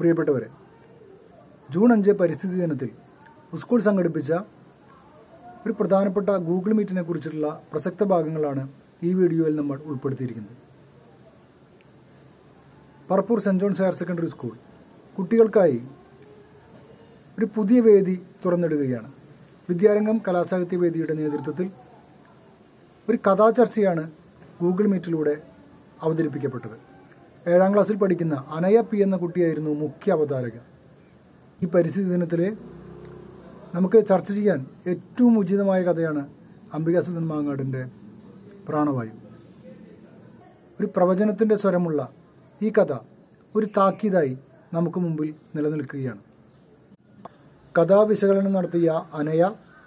പ്രിയപ്പെട്ടവരെ ജൂൺ അഞ്ച് പരിസ്ഥിതി ദിനത്തിൽ സ്കൂൾ സംഘടിപ്പിച്ച ഒരു പ്രധാനപ്പെട്ട ഗൂഗിൾ മീറ്റിനെ കുറിച്ചിട്ടുള്ള പ്രസക്ത ഭാഗങ്ങളാണ് ഈ വീഡിയോയിൽ നമ്മൾ ഉൾപ്പെടുത്തിയിരിക്കുന്നത് Parappur saint John's higher secondary school കുട്ടികൾക്കായി ഒരു പുതിയ വേദി തുറന്നിടുകയാണ് വിദ്യാരംഗം കലാസാഹിത്യ വേദിയുടെ നേതൃത്വത്തിൽ ഒരു കഥാചർച്ചയാണ് ഗൂഗിൾ മീറ്റിലൂടെ അവതരിപ്പിക്കപ്പെട്ടത് ഏഴാം ക്ലാസ്സിൽ പഠിക്കുന്ന അനയ പി എന്ന കുട്ടിയായിരുന്നു മുഖ്യ അവതാരക ഈ പരിസ്ഥിതി ദിനത്തിലെ നമുക്ക് ചർച്ച ചെയ്യാൻ ഏറ്റവും ഉചിതമായ കഥയാണ് അംബികാസുന്ദൻ മാങ്ങാടിൻ്റെ പ്രാണവായു ഒരു പ്രവചനത്തിൻ്റെ സ്വരമുള്ള ഈ കഥ ഒരു താക്കീതായി നമുക്ക് മുമ്പിൽ നിലനിൽക്കുകയാണ് കഥാവിശകലനം നടത്തിയ അനയ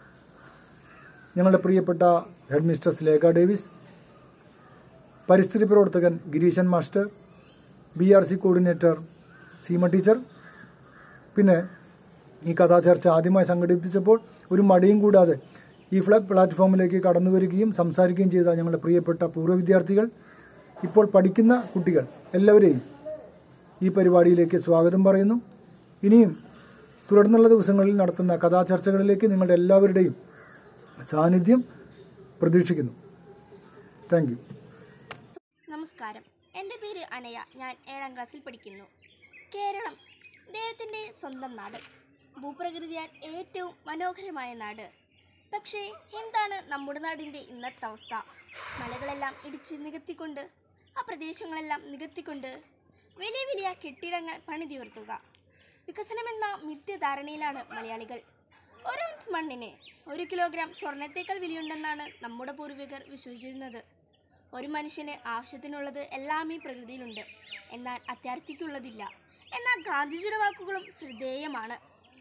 ഞങ്ങളുടെ പ്രിയപ്പെട്ട ഹെഡ് മിസ്ട്രസ് ലേഖ ഡേവിസ് പരിസ്ഥിതി പ്രവർത്തകൻ Gireeshan master B R C coordinator Seema teacher പിന്നെ ഈ കഥാചർച്ച ആദ്യമായി സംഘടിപ്പിച്ചപ്പോൾ ഒരു മടിയും കൂടാതെ ഈ ഫ്ലഗ് പ്ലാറ്റ്ഫോമിലേക്ക് കടന്നു വരികയും സംസാരിക്കുകയും ചെയ്ത ഞങ്ങളുടെ പ്രിയപ്പെട്ട പൂർവ്വ വിദ്യാർത്ഥികൾ ഇപ്പോൾ പഠിക്കുന്ന കുട്ടികൾ എല്ലാവരെയും ഈ പരിപാടിയിലേക്ക് സ്വാഗതം പറയുന്നു ഇനിയും തുടർന്നുള്ള ദിവസങ്ങളിൽ നടത്തുന്ന കഥാചർച്ചകളിലേക്ക് നിങ്ങളുടെ എല്ലാവരുടെയും സാന്നിധ്യം പ്രതീക്ഷിക്കുന്നു താങ്ക് യു നമസ്കാരം എൻ്റെ പേര് അനയ ഞാൻ ഏഴാം ക്ലാസ്സിൽ പഠിക്കുന്നു കേരളം ദൈവത്തിൻ്റെ സ്വന്തം നാട് ഭൂപ്രകൃതിയാൽ ഏറ്റവും മനോഹരമായ നാട് പക്ഷേ എന്താണ് നമ്മുടെ നാടിൻ്റെ ഇന്നത്തെ അവസ്ഥ മലകളെല്ലാം ഇടിച്ച് നികത്തിക്കൊണ്ട് ആ പ്രദേശങ്ങളെല്ലാം നികത്തിക്കൊണ്ട് വലിയ വലിയ കെട്ടിടങ്ങൾ പണിതുയർത്തുക വികസനമെന്ന മിഥ്യധാരണയിലാണ് മലയാളികൾ ഒരു ഔൺസ് മണ്ണിന് ഒരു കിലോഗ്രാം സ്വർണത്തേക്കാൾ വിലയുണ്ടെന്നാണ് നമ്മുടെ പൂർവികർ വിശ്വസിച്ചിരുന്നത് ഒരു മനുഷ്യന് ആവശ്യത്തിനുള്ളത് എല്ലാം ഈ പ്രകൃതിയിലുണ്ട് എന്നാൽ അത്യാർത്ഥിക്കുള്ളതില്ല എന്നാൽ ഗാന്ധിജിയുടെ വാക്കുകളും ശ്രദ്ധേയമാണ്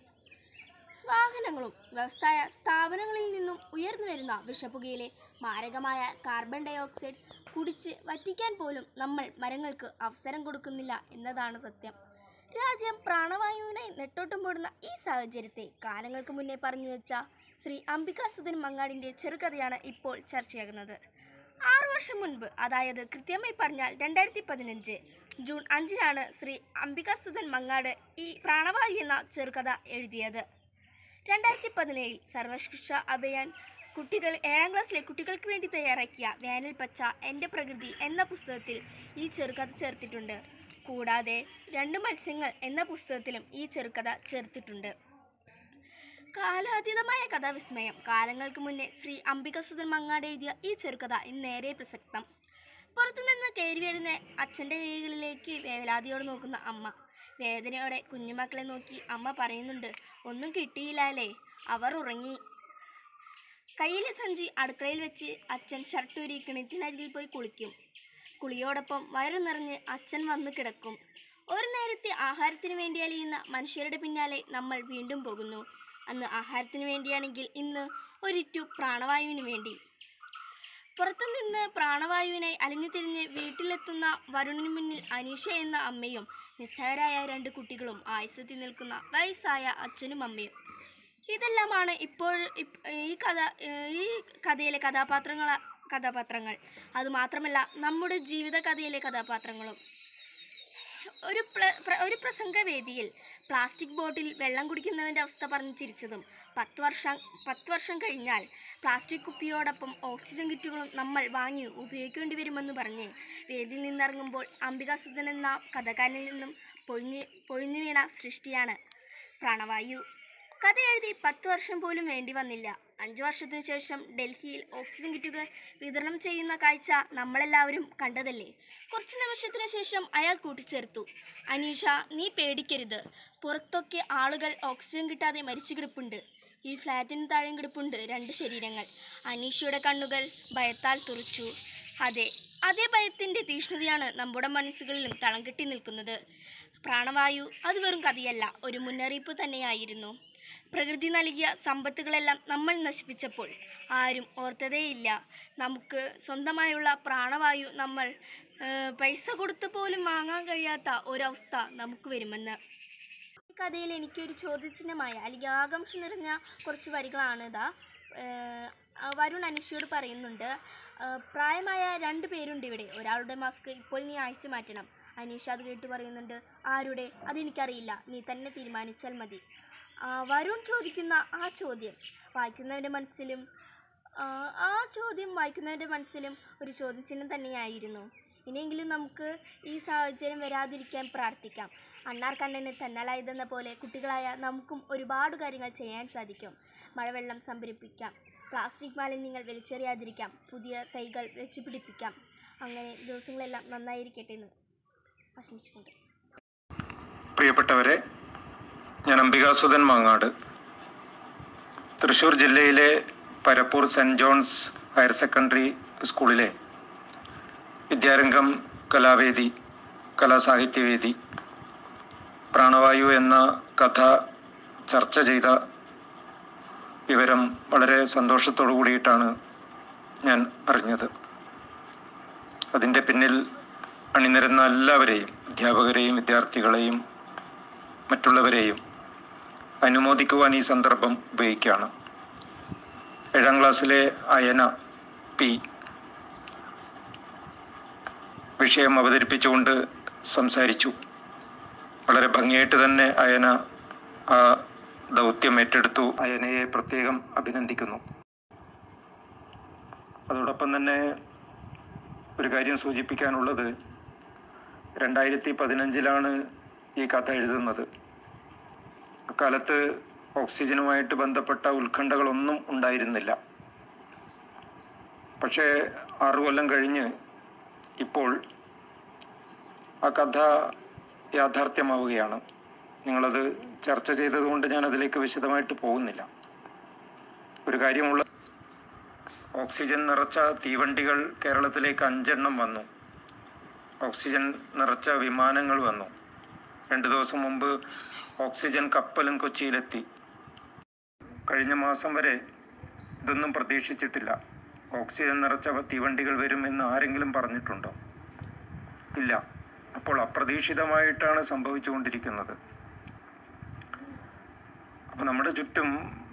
വാഹനങ്ങളും വ്യവസായ സ്ഥാപനങ്ങളിൽ നിന്നും ഉയർന്നു വരുന്ന വിഷപ്പുകയിലെ മാരകമായ കാർബൺ ഡൈ ഓക്സൈഡ് കുടിച്ച് വറ്റിക്കാൻ പോലും നമ്മൾ മരങ്ങൾക്ക് അവസരം കൊടുക്കുന്നില്ല എന്നതാണ് സത്യം രാജ്യം പ്രാണവായുവിനായി നെട്ടോട്ടം പോടുന്ന ഈ സാഹചര്യത്തെ കാലങ്ങൾക്ക് മുന്നേ പറഞ്ഞു വെച്ച ശ്രീ അംബികാസുധൻ മങ്ങാടിൻ്റെ ചെറുകഥയാണ് ഇപ്പോൾ ചർച്ചയാകുന്നത് ആറു വർഷം മുൻപ് അതായത് കൃത്യമായി പറഞ്ഞാൽ രണ്ടായിരത്തി പതിനഞ്ച് ജൂൺ അഞ്ചിനാണ് ശ്രീ അംബികാസുധൻ മങ്ങാട് ഈ പ്രാണവായു എന്ന ചെറുകഥ എഴുതിയത് രണ്ടായിരത്തി പതിനേഴിൽ സർവശിക്ഷ അഭിയാൻ കുട്ടികൾ ഏഴാം ക്ലാസ്സിലെ കുട്ടികൾക്ക് വേണ്ടി തയ്യാറാക്കിയ വേനൽ പച്ച എൻ്റെ പ്രകൃതി എന്ന പുസ്തകത്തിൽ ഈ ചെറുകഥ ചേർത്തിട്ടുണ്ട് കൂടാതെ രണ്ട് മത്സ്യങ്ങൾ എന്ന പുസ്തകത്തിലും ഈ ചെറുകഥ ചേർത്തിട്ടുണ്ട് കാലാതീതമായ കഥാവിസ്മയം കാലങ്ങൾക്ക് മുന്നേ ശ്രീ അംബികസുധൻ മങ്ങാട് എഴുതിയ ഈ ചെറുകഥ ഇന്നേറെ പ്രസക്തം പുറത്തുനിന്ന് കയറി വരുന്ന അച്ഛൻ്റെ കൈകളിലേക്ക് വേവലാതിയോട് നോക്കുന്ന അമ്മ വേദനയോടെ കുഞ്ഞുമക്കളെ നോക്കി അമ്മ പറയുന്നുണ്ട് ഒന്നും കിട്ടിയില്ല അല്ലേ അവർ ഉറങ്ങി കയ്യിലെ സഞ്ചി അടുക്കളയിൽ വെച്ച് അച്ഛൻ ഷർട്ടൂരി കിണറ്റിനരികിൽ പോയി കുളിക്കും കുളിയോടൊപ്പം വയറു നിറഞ്ഞ് അച്ഛൻ വന്ന് കിടക്കും ഒരു നേരത്തെ ആഹാരത്തിന് വേണ്ടി അലിയുന്ന മനുഷ്യരുടെ പിന്നാലെ നമ്മൾ വീണ്ടും പോകുന്നു അന്ന് ആഹാരത്തിന് വേണ്ടിയാണെങ്കിൽ ഇന്ന് ഒരിറ്റു പ്രാണവായുവിന് വേണ്ടി പുറത്തുനിന്ന് പ്രാണവായുവിനായി അലിഞ്ഞു തിരിഞ്ഞ് വീട്ടിലെത്തുന്ന വരുണിന് മുന്നിൽ അനീഷ എന്ന അമ്മയും നിസ്സാരായ രണ്ട് കുട്ടികളും ആയുസത്തിൽ നിൽക്കുന്ന വയസ്സായ അച്ഛനും അമ്മയും ഇതെല്ലാമാണ് ഇപ്പോൾ ഇപ്- ഈ കഥ ഈ കഥയിലെ കഥാപാത്രങ്ങൾ കഥാപാത്രങ്ങൾ അതുമാത്രമല്ല നമ്മുടെ ജീവിത കഥയിലെ കഥാപാത്രങ്ങളും ഒരു പ്ല- പ്ര- ഒരു പ്രസംഗവേദിയിൽ പ്ലാസ്റ്റിക് ബോട്ടിൽ വെള്ളം കുടിക്കുന്നവൻ്റെ അവസ്ഥ പറഞ്ഞ് ചിരിച്ചതും പത്ത് വർഷം പത്ത് വർഷം കഴിഞ്ഞാൽ പ്ലാസ്റ്റിക് കുപ്പിയോടൊപ്പം ഓക്സിജൻ കിറ്റുകളും നമ്മൾ വാങ്ങി ഉപയോഗിക്കേണ്ടി വരുമെന്ന് പറഞ്ഞ് വേദിയിൽ നിന്നിറങ്ങുമ്പോൾ അംബികാസുധൻ എന്ന കഥകാരനിൽ നിന്നും പൊഴിഞ്ഞ് പൊഴിഞ്ഞു വീണ സൃഷ്ടിയാണ് പ്രാണവായു കഥ എഴുതി പത്ത് വർഷം പോലും വേണ്ടി വന്നില്ല അഞ്ചു വർഷത്തിനു ശേഷം ഡൽഹിയിൽ ഓക്സിജൻ കിറ്റുകൾ വിതരണം ചെയ്യുന്ന കാഴ്ച നമ്മളെല്ലാവരും കണ്ടതല്ലേ കുറച്ച് നിമിഷത്തിനു ശേഷം അയാൾ കൂട്ടിച്ചേർത്തു അനീഷ നീ പേടിക്കരുത് പുറത്തൊക്കെ ആളുകൾ ഓക്സിജൻ കിട്ടാതെ മരിച്ചു കിടപ്പുണ്ട് ഈ ഫ്ലാറ്റിന് താഴെയും കിടപ്പുണ്ട് രണ്ട് ശരീരങ്ങൾ അനീഷയുടെ കണ്ണുകൾ ഭയത്താൽ തുറച്ചു അതെ അതേ ഭയത്തിൻ്റെ തീഷ്ണതയാണ് നമ്മുടെ മനസ്സുകളിലും തളം കെട്ടി നിൽക്കുന്നത് പ്രാണവായു അത് വെറും കഥയല്ല ഒരു മുന്നറിയിപ്പ് തന്നെയായിരുന്നു പ്രകൃതി നൽകിയ സമ്പത്തുകളെല്ലാം നമ്മൾ നശിപ്പിച്ചപ്പോൾ ആരും ഓർത്തതേയില്ല നമുക്ക് സ്വന്തമായുള്ള പ്രാണവായു നമ്മൾ ആ, പൈസ കൊടുത്ത് പോലും വാങ്ങാൻ കഴിയാത്ത ഒരവസ്ഥ നമുക്ക് വരുമെന്ന് ഈ കഥയിൽ എനിക്കൊരു ചോദ്യചിഹ്നമായ അല്ലെങ്കിൽ ആകാംക്ഷ നിറഞ്ഞ കുറച്ച് വരികളാണ് ഇതാ ഏഹ് ആ വരുൺ അനിഷയോട് പറയുന്നുണ്ട് ഏഹ് പ്രായമായ രണ്ട് പേരുണ്ട് ഇവിടെ ഒരാളുടെ മാസ്ക് ഇപ്പോൾ നീ അയച്ചു മാറ്റണം അനീഷ അത് കേട്ട് പറയുന്നുണ്ട് ആരുടെ അതെനിക്കറിയില്ല നീ തന്നെ തീരുമാനിച്ചാൽ മതി ആ, വരുൺ ചോദിക്കുന്ന ആ ചോദ്യം വായിക്കുന്നവൻ്റെ മനസ്സിലും ആ, ആ ചോദ്യം വായിക്കുന്നവൻ്റെ മനസ്സിലും ഒരു ചോദ്യചിഹ്നം തന്നെയായിരുന്നു ഇനിയെങ്കിലും നമുക്ക് ഈ സാഹചര്യം വരാതിരിക്കാൻ പ്രാർത്ഥിക്കാം അണ്ണാർ കണ്ണന് തന്നാലായതെന്ന പോലെ കുട്ടികളായ നമുക്കും ഒരുപാട് കാര്യങ്ങൾ ചെയ്യാൻ സാധിക്കും മഴവെള്ളം സംഭരിപ്പിക്കാം പ്ലാസ്റ്റിക് മാലിന്യങ്ങൾ വലിച്ചെറിയാതിരിക്കാം പുതിയ തൈകൾ വെച്ച് പിടിപ്പിക്കാം അങ്ങനെ ദിവസങ്ങളെല്ലാം നന്നായിരിക്കട്ടെ എന്ന് ആശംസിച്ചുകൊണ്ട് പ്രിയപ്പെട്ടവരെ ഞാൻ അംബികാസുധൻ മാങ്ങാട് തൃശ്ശൂർ ജില്ലയിലെ Parappur saint John's higher secondary സ്കൂളിലെ വിദ്യാരംഗം കലാവേദി കലാസാഹിത്യവേദി പ്രാണവായു എന്ന കഥ ചർച്ച ചെയ്ത വിവരം വളരെ സന്തോഷത്തോടു കൂടിയിട്ടാണ് ഞാൻ അറിഞ്ഞത് അതിൻ്റെ പിന്നിൽ അണിനിരന്ന എല്ലാവരെയും അധ്യാപകരെയും വിദ്യാർത്ഥികളെയും മറ്റുള്ളവരെയും അനുമോദിക്കുവാൻ ഈ സന്ദർഭം ഉപയോഗിക്കുകയാണ് ഏഴാം ക്ലാസ്സിലെ അയന പി വിഷയം അവതരിപ്പിച്ചുകൊണ്ട് സംസാരിച്ചു വളരെ ഭംഗിയായിട്ട് തന്നെ അയന ആ ദൗത്യം ഏറ്റെടുത്തു അയനയെ പ്രത്യേകം അഭിനന്ദിക്കുന്നു അതോടൊപ്പം തന്നെ ഒരു കാര്യം സൂചിപ്പിക്കാനുള്ളത് രണ്ടായിരത്തി പതിനഞ്ചിലാണ് ഈ കഥ എഴുതുന്നത് അക്കാലത്ത് ഓക്സിജനുമായിട്ട് ബന്ധപ്പെട്ട ഉത്കണ്ഠകളൊന്നും ഉണ്ടായിരുന്നില്ല പക്ഷേ ആറു കൊല്ലം കഴിഞ്ഞ് ഇപ്പോൾ ആ കഥ യാഥാർത്ഥ്യമാവുകയാണ് നിങ്ങളത് ചർച്ച ചെയ്തതുകൊണ്ട് ഞാൻ അതിലേക്ക് വിശദമായിട്ട് പോകുന്നില്ല ഒരു കാര്യമുള്ള ഓക്സിജൻ നിറച്ച തീവണ്ടികൾ കേരളത്തിലേക്ക് അഞ്ചെണ്ണം വന്നു ഓക്സിജൻ നിറച്ച വിമാനങ്ങൾ വന്നു രണ്ട് ദിവസം മുമ്പ് ഓക്സിജൻ കപ്പലും കൊച്ചിയിലെത്തി കഴിഞ്ഞ മാസം വരെ ഇതൊന്നും പ്രതീക്ഷിച്ചിട്ടില്ല ഓക്സിജൻ നിറച്ച തീവണ്ടികൾ വരുമെന്ന് ആരെങ്കിലും പറഞ്ഞിട്ടുണ്ടോ ഇല്ല അപ്പോൾ അപ്രതീക്ഷിതമായിട്ടാണ് സംഭവിച്ചുകൊണ്ടിരിക്കുന്നത് അപ്പോൾ നമ്മുടെ ചുറ്റും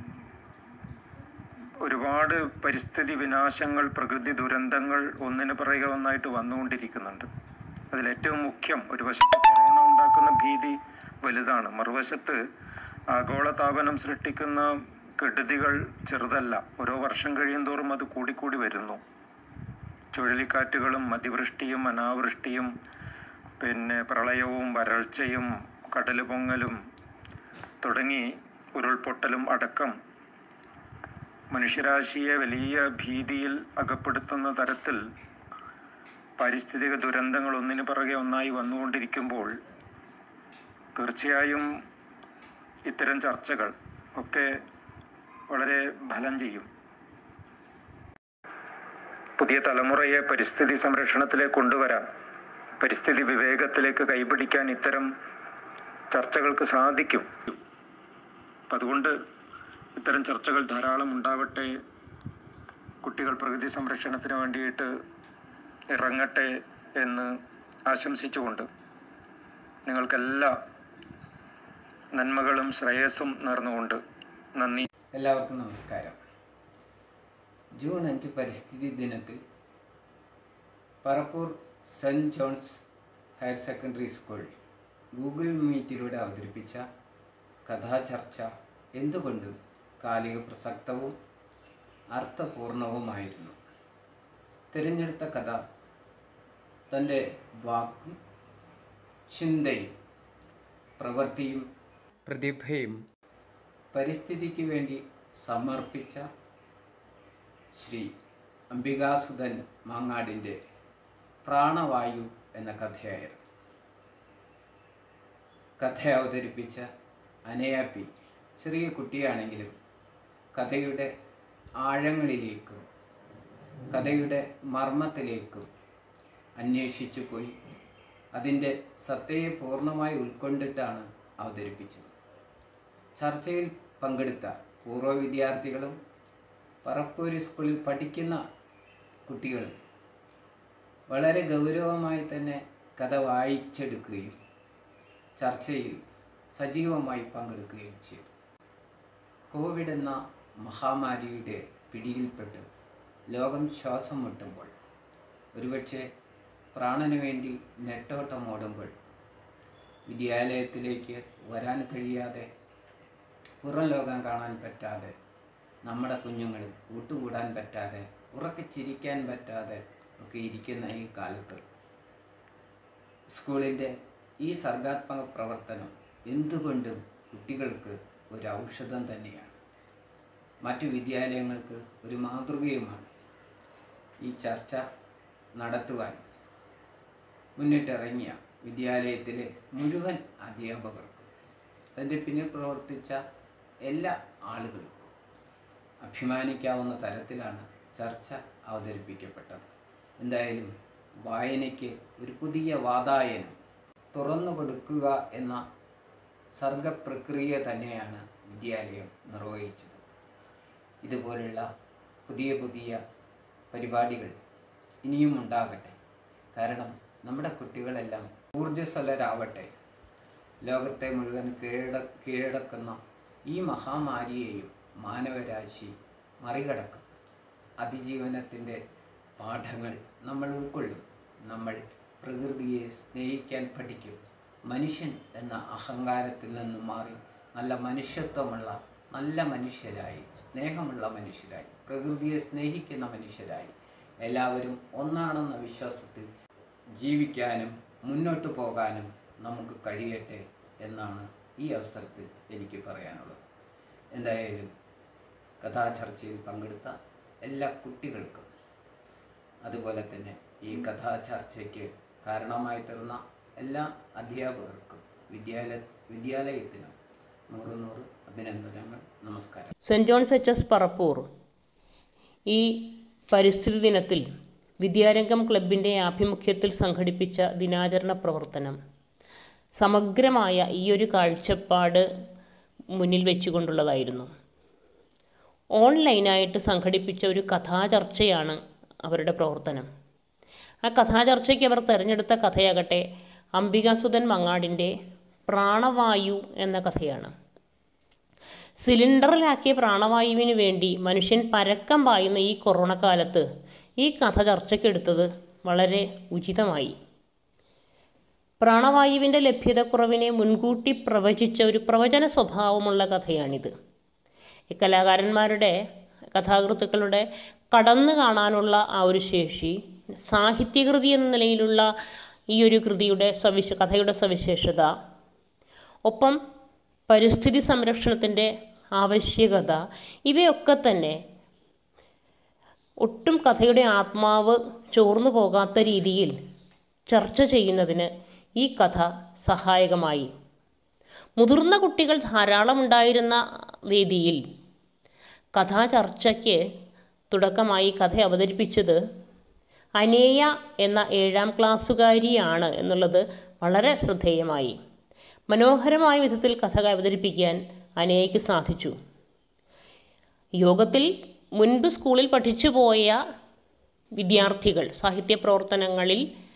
ഒരുപാട് പരിസ്ഥിതി വിനാശങ്ങൾ പ്രകൃതി ദുരന്തങ്ങൾ ഒന്നിന് പിറകെ ഒന്നായിട്ട് വന്നുകൊണ്ടിരിക്കുന്നുണ്ട് അതിലേറ്റവും മുഖ്യം ഒരു വശത്ത് കൊറോണ ഉണ്ടാക്കുന്ന ഭീതി വലുതാണ് മറുവശത്ത് ആഗോളതാപനം സൃഷ്ടിക്കുന്ന കെടുതികൾ ചെറുതല്ല ഓരോ വർഷം കഴിയുന്തോറും അത് കൂടിക്കൂടി വരുന്നു ചുഴലിക്കാറ്റുകളും അതിവൃഷ്ടിയും അനാവൃഷ്ടിയും പിന്നെ പ്രളയവും വരൾച്ചയും കടലുപൊങ്ങലും തുടങ്ങി ഉരുൾപൊട്ടലും അടക്കം മനുഷ്യരാശിയെ വലിയ ഭീതിയിൽ അകപ്പെടുത്തുന്ന തരത്തിൽ പാരിസ്ഥിതിക ദുരന്തങ്ങൾ ഒന്നിനു പിറകെ ഒന്നായി വന്നുകൊണ്ടിരിക്കുമ്പോൾ തീർച്ചയായും ഇത്തരം ചർച്ചകൾ ഒക്കെ വളരെ ഫലം ചെയ്യും പുതിയ തലമുറയെ പരിസ്ഥിതി സംരക്ഷണത്തിലേക്ക് കൊണ്ടുവരാൻ പരിസ്ഥിതി വിവേകത്തിലേക്ക് കൈപിടിക്കാൻ ഇത്തരം ചർച്ചകൾക്ക് സാധിക്കും അപ്പം അതുകൊണ്ട് ഇത്തരം ചർച്ചകൾ ധാരാളം ഉണ്ടാവട്ടെ കുട്ടികൾ പ്രകൃതി സംരക്ഷണത്തിന് വേണ്ടിയിട്ട് ഇറങ്ങട്ടെ എന്ന് ആശംസിച്ചുകൊണ്ട് നിങ്ങൾക്കെല്ലാ നന്മകളും ശ്രേയസ്സും നേർന്നുകൊണ്ട് നന്ദി എല്ലാവർക്കും നമസ്കാരം ജൂൺ അഞ്ച് പരിസ്ഥിതി ദിനത്തിൽ Parappur saint John's higher secondary school Google മീറ്റിലൂടെ അവതരിപ്പിച്ച കഥാചർച്ച എന്തുകൊണ്ടും കാലിക പ്രസക്തവും അർത്ഥപൂർണവുമായിരുന്നു തിരഞ്ഞെടുത്ത കഥ തൻ്റെ വാക്കും ചിന്തയും പ്രവൃത്തിയും പ്രതിഭയും പരിസ്ഥിതിക്ക് വേണ്ടി സമർപ്പിച്ച ശ്രീ അംബികാസുധൻ മാങ്ങാടിൻ്റെ പ്രാണവായു എന്ന കഥയായിരുന്നു കഥ അവതരിപ്പിച്ച അനയാപ്പി ചെറിയ കുട്ടിയാണെങ്കിലും കഥയുടെ ആഴങ്ങളിലേക്കും കഥയുടെ മർമ്മത്തിലേക്കും അന്വേഷിച്ചു പോയി അതിൻ്റെ സത്തയെ പൂർണ്ണമായി ഉൾക്കൊണ്ടിട്ടാണ് അവതരിപ്പിച്ചത് ചർച്ചയിൽ പങ്കെടുത്ത പൂർവ്വ വിദ്യാർത്ഥികളും പറപ്പൂര് സ്കൂളിൽ പഠിക്കുന്ന കുട്ടികളും വളരെ ഗൗരവമായി തന്നെ കഥ വായിച്ചെടുക്കുകയും ചർച്ചയിൽ സജീവമായി പങ്കെടുക്കുകയും ചെയ്തു കോവിഡ് എന്ന മഹാമാരിയുടെ പിടിയിൽപ്പെട്ട് ലോകം ശ്വാസം മുട്ടുമ്പോൾ ഒരുപക്ഷെ പ്രാണന് വേണ്ടി നെട്ടോട്ടം ഓടുമ്പോൾ വിദ്യാലയത്തിലേക്ക് വരാൻ കഴിയാതെ പുറം ലോകം കാണാൻ പറ്റാതെ നമ്മുടെ കുഞ്ഞുങ്ങൾ കൂട്ടുകൂടാൻ പറ്റാതെ ഉറക്കെ ചിരിക്കാൻ പറ്റാതെ ഒക്കെ ഇരിക്കുന്ന ഈ കാലത്ത് സ്കൂളിൻ്റെ ഈ സർഗാത്മക പ്രവർത്തനം എന്തുകൊണ്ടും കുട്ടികൾക്ക് ഒരു ഔഷധം തന്നെയാണ് മറ്റു വിദ്യാലയങ്ങൾക്ക് ഒരു മാതൃകയുമാണ് ഈ ചർച്ച നടത്തുവാൻ മുന്നിട്ടിറങ്ങിയ വിദ്യാലയത്തിലെ മുഴുവൻ അധ്യാപകർക്കും അതിൻ്റെ പിന്നിൽ പ്രവർത്തിച്ച എല്ലാ ആളുകൾക്കും അഭിമാനിക്കാവുന്ന തരത്തിലാണ് ചർച്ച അവതരിപ്പിക്കപ്പെട്ടത് എന്തായാലും വായനയ്ക്ക് ഒരു പുതിയ വാതായനം തുറന്നു കൊടുക്കുക എന്ന സർഗപ്രക്രിയ തന്നെയാണ് വിദ്യാലയം നിർവഹിച്ചത് ഇതുപോലുള്ള പുതിയ പുതിയ പരിപാടികൾ ഇനിയും ഉണ്ടാകട്ടെ കാരണം നമ്മുടെ കുട്ടികളെല്ലാം ഊർജ്ജസ്വലരാവട്ടെ ലോകത്തെ മുഴുവൻ കീഴട കീഴടക്കുന്ന ഈ മഹാമാരിയെയും മാനവരാശി മറികടക്കും അതിജീവനത്തിൻ്റെ പാഠങ്ങൾ നമ്മൾ ഉൾക്കൊള്ളും നമ്മൾ പ്രകൃതിയെ സ്നേഹിക്കാൻ പഠിക്കും മനുഷ്യൻ എന്ന അഹങ്കാരത്തിൽ നിന്നും മാറി നല്ല മനുഷ്യത്വമുള്ള നല്ല മനുഷ്യരായി സ്നേഹമുള്ള മനുഷ്യരായി പ്രകൃതിയെ സ്നേഹിക്കുന്ന മനുഷ്യരായി എല്ലാവരും ഒന്നാണെന്ന വിശ്വാസത്തിൽ ജീവിക്കാനും മുന്നോട്ട് പോകാനും നമുക്ക് കഴിയട്ടെ എന്നാണ് ഈ അവസരത്തിൽ എനിക്ക് പറയാനുള്ളത് എന്തായാലും കഥാചർച്ചയിൽ പങ്കെടുത്ത എല്ലാ കുട്ടികൾക്കും അതുപോലെ തന്നെ ഈ കഥാചർച്ചയ്ക്ക് കാരണമായി തീർന്ന എല്ലാ അധ്യാപകർക്കും വിദ്യാലയ വിദ്യാലയത്തിനും നൂറ് നൂറ് അഭിനന്ദനങ്ങൾ നമസ്കാരം saint John's H S Parappur ഈ പരിസ്ഥിതി ദിനത്തിൽ വിദ്യാരംഗം ക്ലബിൻ്റെ ആഭിമുഖ്യത്തിൽ സംഘടിപ്പിച്ച ദിനാചരണ പ്രവർത്തനം സമഗ്രമായ ഈ ഒരു കാഴ്ചപ്പാട് മുന്നിൽ വെച്ചുകൊണ്ടുള്ളതായിരുന്നു ഓൺലൈനായിട്ട് സംഘടിപ്പിച്ച ഒരു കഥാചർച്ചയാണ് അവരുടെ പ്രവർത്തനം ആ കഥാചർച്ചയ്ക്ക് അവർ തിരഞ്ഞെടുത്ത കഥയാകട്ടെ അംബികാസുധൻ മങ്ങാടിൻ്റെ പ്രാണവായു എന്ന കഥയാണ് സിലിണ്ടറിലാക്കിയ പ്രാണവായുവിന് വേണ്ടി മനുഷ്യൻ പരക്കം പായുന്ന ഈ കൊറോണ കാലത്ത് ഈ കഥ ചർച്ചയ്ക്കെടുത്തത് വളരെ ഉചിതമായി പ്രാണവായുവിൻ്റെ ലഭ്യതക്കുറവിനെ മുൻകൂട്ടി പ്രവചിച്ച ഒരു പ്രവചന സ്വഭാവമുള്ള കഥയാണിത് ഈ കലാകാരന്മാരുടെ കഥാകൃത്തുക്കളുടെ കടന്നു കാണാനുള്ള ആ ഒരു ശേഷി സാഹിത്യകൃതി എന്ന നിലയിലുള്ള ഈ ഒരു കൃതിയുടെ സവിശ കഥയുടെ സവിശേഷത ഒപ്പം പരിസ്ഥിതി സംരക്ഷണത്തിൻ്റെ ആവശ്യകത ഇവയൊക്കെ തന്നെ ഒട്ടും കഥയുടെ ആത്മാവ് ചോർന്നു പോകാത്ത രീതിയിൽ ചർച്ച ചെയ്യുന്നതിന് ഈ കഥ സഹായകമായി മുതിർന്ന കുട്ടികൾ ധാരാളം ഉണ്ടായിരുന്ന വേദിയിൽ കഥാചർച്ചയ്ക്ക് തുടക്കമായി കഥ അവതരിപ്പിച്ചത് അനേയ എന്ന ഏഴാം ക്ലാസ്സുകാരിയാണ് എന്നുള്ളത് വളരെ ശ്രദ്ധേയമായി മനോഹരമായ വിധത്തിൽ കഥ അവതരിപ്പിക്കാൻ അനേയ്ക്ക് സാധിച്ചു യോഗത്തിൽ മുൻപ് സ്കൂളിൽ പഠിച്ചു പോയ വിദ്യാർത്ഥികൾ സാഹിത്യ പ്രവർത്തനങ്ങളിൽ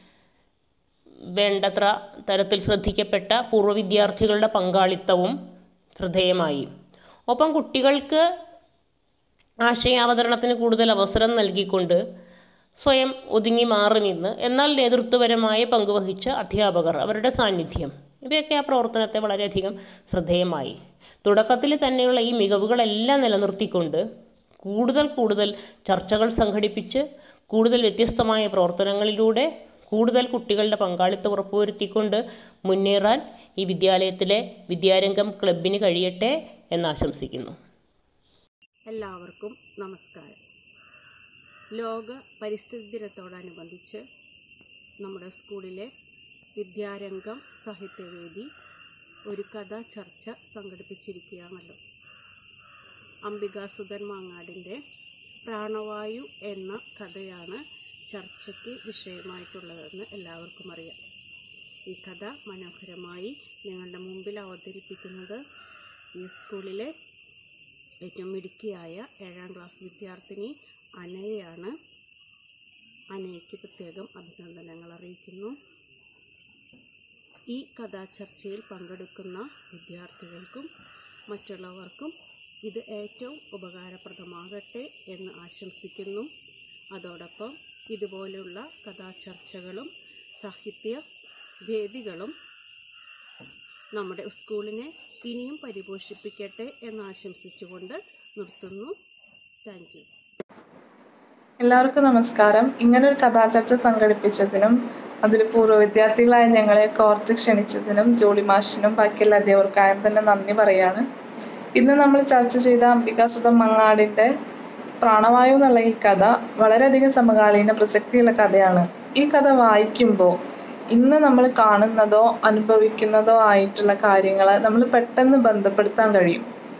വേണ്ടത്ര തരത്തിൽ ശ്രദ്ധിക്കപ്പെട്ട പൂർവ്വ വിദ്യാർത്ഥികളുടെ പങ്കാളിത്തവും ശ്രദ്ധേയമായി ഒപ്പം കുട്ടികൾക്ക് ആശയാവതരണത്തിന് കൂടുതൽ അവസരം നൽകിക്കൊണ്ട് സ്വയം ഒതുങ്ങി മാറി നിന്ന് എന്നാൽ നേതൃത്വപരമായ പങ്കുവഹിച്ച അധ്യാപകർ അവരുടെ സാന്നിധ്യം ഇവയൊക്കെ ആ പ്രവർത്തനത്തെ വളരെയധികം ശ്രദ്ധേയമായി തുടക്കത്തിൽ തന്നെയുള്ള ഈ മികവുകളെല്ലാം നിലനിർത്തിക്കൊണ്ട് കൂടുതൽ കൂടുതൽ ചർച്ചകൾ സംഘടിപ്പിച്ച് കൂടുതൽ വ്യത്യസ്തമായ പ്രവർത്തനങ്ങളിലൂടെ കൂടുതൽ കുട്ടികളുടെ പങ്കാളിത്തം ഉറപ്പുവരുത്തിക്കൊണ്ട് മുന്നേറാൻ ഈ വിദ്യാലയത്തിലെ വിദ്യാരംഗം ക്ലബിന് കഴിയട്ടെ എന്നാശംസിക്കുന്നു എല്ലാവർക്കും നമസ്കാരം ലോക പരിസ്ഥിതി ദിനത്തോടനുബന്ധിച്ച് നമ്മുടെ സ്കൂളിലെ വിദ്യാരംഗം സാഹിത്യവേദി ഒരു കഥാ ചർച്ച സംഘടിപ്പിച്ചിരിക്കുകയാണല്ലോ അംബികാസുധൻ മാങ്ങാടിൻ്റെ പ്രാണവായു എന്ന കഥയാണ് ചർച്ചയ്ക്ക് വിഷയമായിട്ടുള്ളതെന്ന് എല്ലാവർക്കും അറിയാം ഈ കഥ മനോഹരമായി നിങ്ങളുടെ മുമ്പിൽ അവതരിപ്പിക്കുന്നത് ഈ സ്കൂളിലെ ഏറ്റവും മിടുക്കിയായ ഏഴാം ക്ലാസ് വിദ്യാർത്ഥിനി അനയാണ് അനയ്ക്ക് പ്രത്യേകം അഭിനന്ദനങ്ങൾ അറിയിക്കുന്നു ഈ കഥാചർച്ചയിൽ പങ്കെടുക്കുന്ന വിദ്യാർത്ഥികൾക്കും മറ്റുള്ളവർക്കും ഇത് ഏറ്റവും ഉപകാരപ്രദമാകട്ടെ എന്ന് ആശംസിക്കുന്നു അതോടൊപ്പം ഇതുപോലെയുള്ള കഥാചർച്ചകളും സാഹിത്യ വേദികളും നമ്മുടെ സ്കൂളിനെ ഇനിയും പരിപോഷിപ്പിക്കട്ടെ എന്ന് ആശംസിച്ചുകൊണ്ട് നിർത്തുന്നു താങ്ക് യു എല്ലാവർക്കും നമസ്കാരം ഇങ്ങനൊരു കഥാചർച്ച സംഘടിപ്പിച്ചതിനും അതിൽ പൂർവ്വ വിദ്യാർത്ഥികളായ ഞങ്ങളെ കോർത്ത് ക്ഷണിച്ചതിനും ജോളി മാഷിനും ബാക്കിയുള്ള അധ്യാപകർക്കായും തന്നെ നന്ദി പറയാണ് ഇന്ന് നമ്മൾ ചർച്ച ചെയ്ത അംബികാസുധം മങ്ങാടിൻ്റെ പ്രാണവായു എന്നുള്ള ഈ കഥ വളരെയധികം സമകാലീന പ്രസക്തിയുള്ള കഥയാണ് ഈ കഥ വായിക്കുമ്പോൾ ഇന്ന് നമ്മൾ കാണുന്നതോ അനുഭവിക്കുന്നതോ ആയിട്ടുള്ള കാര്യങ്ങൾ നമ്മൾ പെട്ടെന്ന് ബന്ധപ്പെടുത്താൻ കഴിയും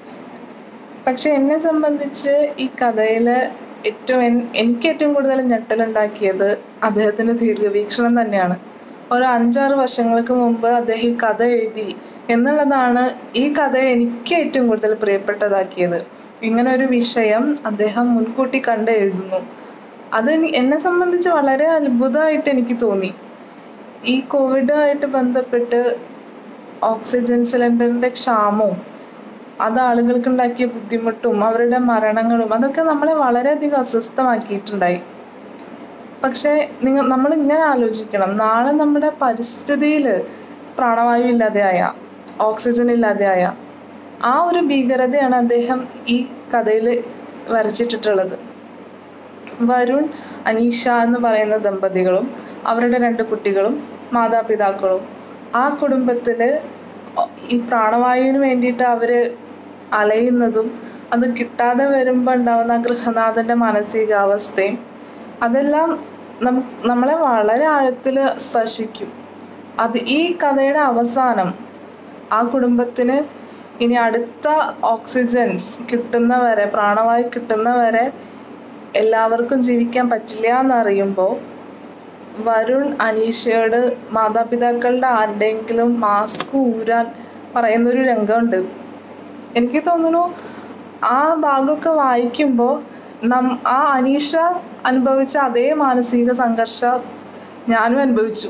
പക്ഷെ എന്നെ സംബന്ധിച്ച് ഈ കഥയിൽ ഏറ്റവും എൻ- എനിക്ക് ഏറ്റവും കൂടുതൽ ഞെട്ടലുണ്ടാക്കിയത് അദ്ദേഹത്തിന്റെ ദീർഘവീക്ഷണം തന്നെയാണ് ഒരു അഞ്ചാറ് വർഷങ്ങൾക്ക് മുമ്പ് അദ്ദേഹം ഈ കഥ എഴുതി എന്നുള്ളതാണ് ഈ കഥ എനിക്ക് ഏറ്റവും കൂടുതൽ പ്രിയപ്പെട്ടതാക്കിയത് ഇങ്ങനെ ഒരു വിഷയം അദ്ദേഹം മുൻകൂട്ടി കണ്ട് എഴുതുന്നു അത് എനി- എന്നെ സംബന്ധിച്ച് വളരെ അത്ഭുതമായിട്ട് എനിക്ക് തോന്നി ഈ കോവിഡുമായിട്ട് ബന്ധപ്പെട്ട് ഓക്സിജൻ സിലിണ്ടറിന്റെ ക്ഷാമവും അത് ആളുകൾക്ക് ഉണ്ടാക്കിയ ബുദ്ധിമുട്ടും അവരുടെ മരണങ്ങളും അതൊക്കെ നമ്മളെ വളരെയധികം അസ്വസ്ഥമാക്കിയിട്ടുണ്ടായി പക്ഷേ നിങ്ങൾ നമ്മൾ ഇങ്ങനെ ആലോചിക്കണം നാളെ നമ്മുടെ പരിസ്ഥിതിയിൽ പ്രാണവായു ഇല്ലാതെയായ ഓക്സിജൻ ഇല്ലാതെയായ ആ ഒരു ഭീകരതയാണ് അദ്ദേഹം ഈ കഥയിൽ വരച്ചിട്ടിട്ടുള്ളത് വരുൺ അനീഷ എന്ന് പറയുന്ന ദമ്പതികളും അവരുടെ രണ്ട് കുട്ടികളും മാതാപിതാക്കളും ആ കുടുംബത്തില് ഈ പ്രാണവായുവിന് വേണ്ടിയിട്ട് അവര് അലയുന്നതും അത് കിട്ടാതെ വരുമ്പോൾ ഉണ്ടാവുന്ന ആ ഗൃഹനാഥന്റെ മാനസികാവസ്ഥയും അതെല്ലാം നം നമ്മളെ വളരെ ആഴത്തിൽ സ്പർശിക്കും അത് ഈ കഥയുടെ അവസാനം ആ കുടുംബത്തിന് ഇനി അടുത്ത ഓക്സിജൻസ് കിട്ടുന്നവരെ പ്രാണവായു കിട്ടുന്നവരെ എല്ലാവർക്കും ജീവിക്കാൻ പറ്റില്ല എന്നറിയുമ്പോൾ വരുൺ അനീഷയോട് മാതാപിതാക്കളുടെ ആരുടെയെങ്കിലും മാസ്ക് ഊരാൻ പറയുന്നൊരു രംഗമുണ്ട് എനിക്ക് തോന്നുന്നു ആ ഭാഗമൊക്കെ വായിക്കുമ്പോൾ നം ആ അനീഷ അനുഭവിച്ച അതേ മാനസിക സംഘർഷം ഞാനും അനുഭവിച്ചു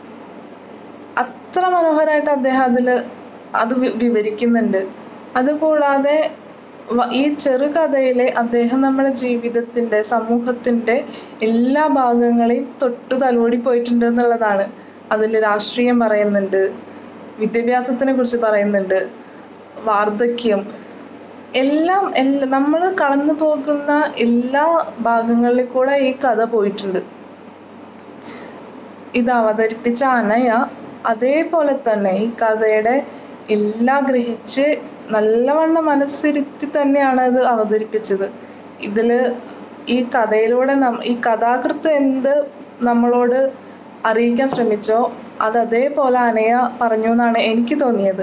അത്ര മനോഹരമായിട്ട് അദ്ദേഹം അതിൽ അത് വി- വിവരിക്കുന്നുണ്ട് അതുകൂടാതെ വ- ഈ ചെറുകഥയിലെ അദ്ദേഹം നമ്മുടെ ജീവിതത്തിന്റെ സമൂഹത്തിന്റെ എല്ലാ ഭാഗങ്ങളെയും തൊട്ട് തലോടി പോയിട്ടുണ്ട് എന്നുള്ളതാണ് അതിൽ രാഷ്ട്രീയം പറയുന്നുണ്ട് വിദ്യാഭ്യാസത്തിനെ കുറിച്ച് പറയുന്നുണ്ട് വാർദ്ധക്യം എല്ലാം എല്ലാ നമ്മൾ കടന്നു പോകുന്ന എല്ലാ ഭാഗങ്ങളിൽ കൂടെ ഈ കഥ പോയിട്ടുണ്ട് ഇത് അവതരിപ്പിച്ച അനയ അതേപോലെ തന്നെ ഈ കഥയുടെ എല്ലാ ഗ്രഹിച്ച് നല്ലവണ്ണം മനസ്സിരുത്തി തന്നെയാണ് ഇത് അവതരിപ്പിച്ചത് ഇതില് ഈ കഥയിലൂടെ നം- ഈ കഥാകൃത്ത് എന്ത് നമ്മളോട് അറിയിക്കാൻ ശ്രമിച്ചോ അത് അതേപോലെ അനയ പറഞ്ഞു എന്നാണ് എനിക്ക് തോന്നിയത്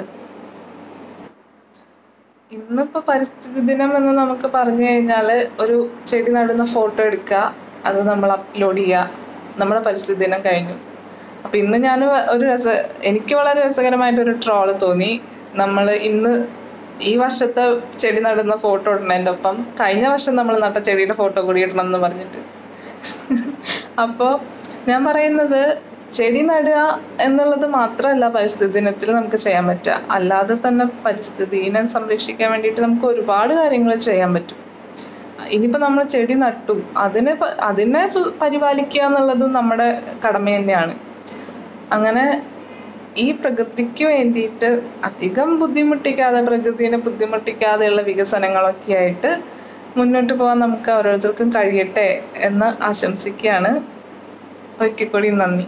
ഇന്നിപ്പോ പരിസ്ഥിതി ദിനം എന്ന് നമുക്ക് പറഞ്ഞു കഴിഞ്ഞാൽ ഒരു ചെടി നടുന്ന ഫോട്ടോ എടുക്കുക അത് നമ്മൾ അപ്ലോഡ് ചെയ്യുക നമ്മുടെ പരിസ്ഥിതി ദിനം കഴിഞ്ഞു അപ്പൊ ഇന്ന് ഞാൻ ഒരു രസ എനിക്ക് വളരെ രസകരമായിട്ടൊരു ട്രോള് തോന്നി നമ്മൾ ഇന്ന് ഈ വർഷത്തെ ചെടി നടുന്ന ഫോട്ടോ ഇടുന്നതിൻ്റെ ഒപ്പം കഴിഞ്ഞ വർഷം നമ്മൾ നട്ട ചെടിയുടെ ഫോട്ടോ കൂടി ഇടണം എന്ന് പറഞ്ഞിട്ട് അപ്പോൾ ഞാൻ പറയുന്നത് ചെടി നടുക എന്നുള്ളത് മാത്രമല്ല പരിസ്ഥിതി ദിനത്തിൽ നമുക്ക് ചെയ്യാൻ പറ്റുക അല്ലാതെ തന്നെ പരിസ്ഥിതിനെ സംരക്ഷിക്കാൻ വേണ്ടിയിട്ട് നമുക്ക് ഒരുപാട് കാര്യങ്ങൾ ചെയ്യാൻ പറ്റും ഇനിയിപ്പോൾ നമ്മൾ ചെടി നട്ടു അതിനെ പ- അതിനെ പ- പരിപാലിക്കുക എന്നുള്ളതും നമ്മുടെ കടമ തന്നെയാണ് അങ്ങനെ ഈ പ്രകൃതിക്ക് വേണ്ടിയിട്ട് അധികം ബുദ്ധിമുട്ടിക്കാതെ പ്രകൃതിനെ ബുദ്ധിമുട്ടിക്കാതെയുള്ള വികസനങ്ങളൊക്കെ ആയിട്ട് മുന്നോട്ട് പോകാൻ നമുക്ക് ഓരോരുത്തർക്കും കഴിയട്ടെ എന്ന് ആശംസിക്കുകയാണ് ഒരിക്കൽ കൂടി നന്ദി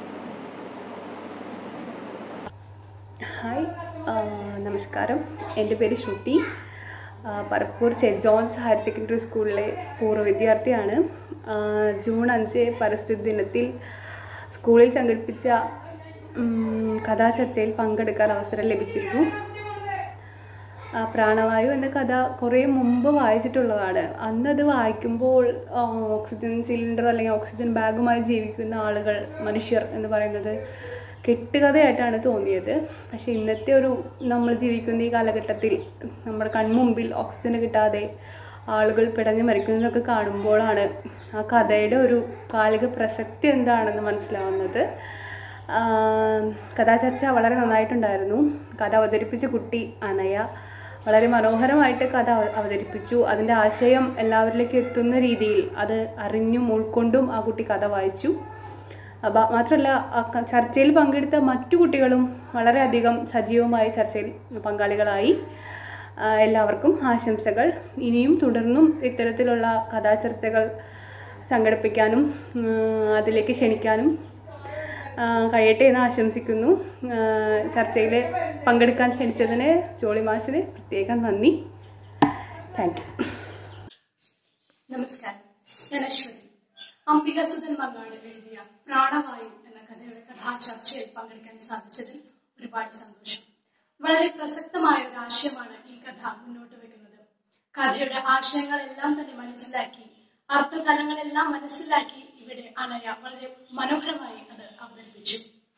ഹായ് ആ, നമസ്കാരം എൻ്റെ പേര് ശ്രുതി ആ, Parappur saint John's higher secondary സ്കൂളിലെ പൂർവ്വ വിദ്യാർത്ഥിയാണ് ആ, ജൂൺ അഞ്ച് പരിസ്ഥിതി ദിനത്തിൽ സ്കൂളിൽ സംഘടിപ്പിച്ച ഉം, കഥാചർച്ചയിൽ പങ്കെടുക്കാൻ അവസരം ലഭിച്ചിരുന്നു ആ, പ്രാണവായു എന്ന കഥ കുറേ മുമ്പ് വായിച്ചിട്ടുള്ളതാണ് അന്നത് വായിക്കുമ്പോൾ ആ, ഓക്സിജൻ സിലിണ്ടർ അല്ലെങ്കിൽ ഓക്സിജൻ ബാഗുമായി ജീവിക്കുന്ന ആളുകൾ മനുഷ്യർ എന്ന് പറയുന്നത് കെട്ടുകഥയായിട്ടാണ് തോന്നിയത് പക്ഷേ ഇന്നത്തെ ഒരു നമ്മൾ ജീവിക്കുന്ന ഈ കാലഘട്ടത്തിൽ നമ്മുടെ കൺമുമ്പിൽ ഓക്സിജൻ കിട്ടാതെ ആളുകൾ പിടഞ്ഞു മരിക്കുന്നതൊക്കെ കാണുമ്പോഴാണ് ആ കഥയുടെ ഒരു കാലിക പ്രസക്തി എന്താണെന്ന് മനസ്സിലാവുന്നത് ആ, കഥാചർച്ച വളരെ നന്നായിട്ടുണ്ടായിരുന്നു കഥ അവതരിപ്പിച്ച കുട്ടി അനയ വളരെ മനോഹരമായിട്ട് കഥ അവ- അവതരിപ്പിച്ചു അതിൻ്റെ ആശയം എല്ലാവരിലേക്ക് എത്തുന്ന രീതിയിൽ അത് അറിഞ്ഞും ഉൾക്കൊണ്ടും ആ കുട്ടി കഥ വായിച്ചു അപ്പോൾ മാത്രമല്ല ആ ക- ചർച്ചയിൽ പങ്കെടുത്ത മറ്റു കുട്ടികളും വളരെയധികം സജീവമായി ചർച്ചയിൽ പങ്കാളികളായി ആ, എല്ലാവർക്കും ആശംസകൾ ഇനിയും തുടർന്നും ഇത്തരത്തിലുള്ള കഥാചർച്ചകൾ സംഘടിപ്പിക്കാനും ഉം, അതിലേക്ക് ക്ഷണിക്കാനും ആ, കഴിയട്ടെ എന്ന് ആശംസിക്കുന്നു ചർച്ചയിൽ പങ്കെടുക്കാൻ ക്ഷണിച്ചതിന് ജോളി മാഷിന് പ്രത്യേകം നന്ദി താങ്ക് യു നമസ്കാരം ഞാൻ അശ്വതി അംബികസുധൻ മങ്ങാട് എഴുതിയ പ്രാണവായു എന്ന കഥയുടെ കഥാചർച്ചയിൽ പങ്കെടുക്കാൻ സാധിച്ചതിൽ ഒരുപാട് സന്തോഷം വളരെ പ്രസക്തമായ ഒരു ആശയമാണ് ഈ കഥ മുന്നോട്ട് വെക്കുന്നത് കഥയുടെ ആശയങ്ങളെല്ലാം തന്നെ മനസ്സിലാക്കി അർത്ഥതലങ്ങളെല്ലാം മനസ്സിലാക്കി ഇവിടെ അനയ വളരെ മനോഹരമായി അത് അവതരിപ്പിച്ചു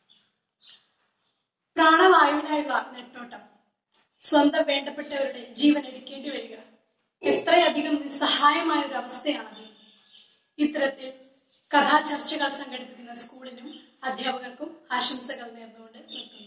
പ്രാണവായുവിനായുള്ള നെട്ടോട്ടം സ്വന്തം വേണ്ടപ്പെട്ടവരുടെ ജീവൻ എടുക്കേണ്ടി വരിക എത്രയധികം നിസ്സഹായമായ ഒരു അവസ്ഥയാണത് ഇത്തരത്തിൽ കഥാചർച്ചകൾ സംഘടിപ്പിക്കുന്ന സ്കൂളിനും അധ്യാപകർക്കും ആശംസകൾ നേർന്നുകൊണ്ട് നിർത്തുന്നു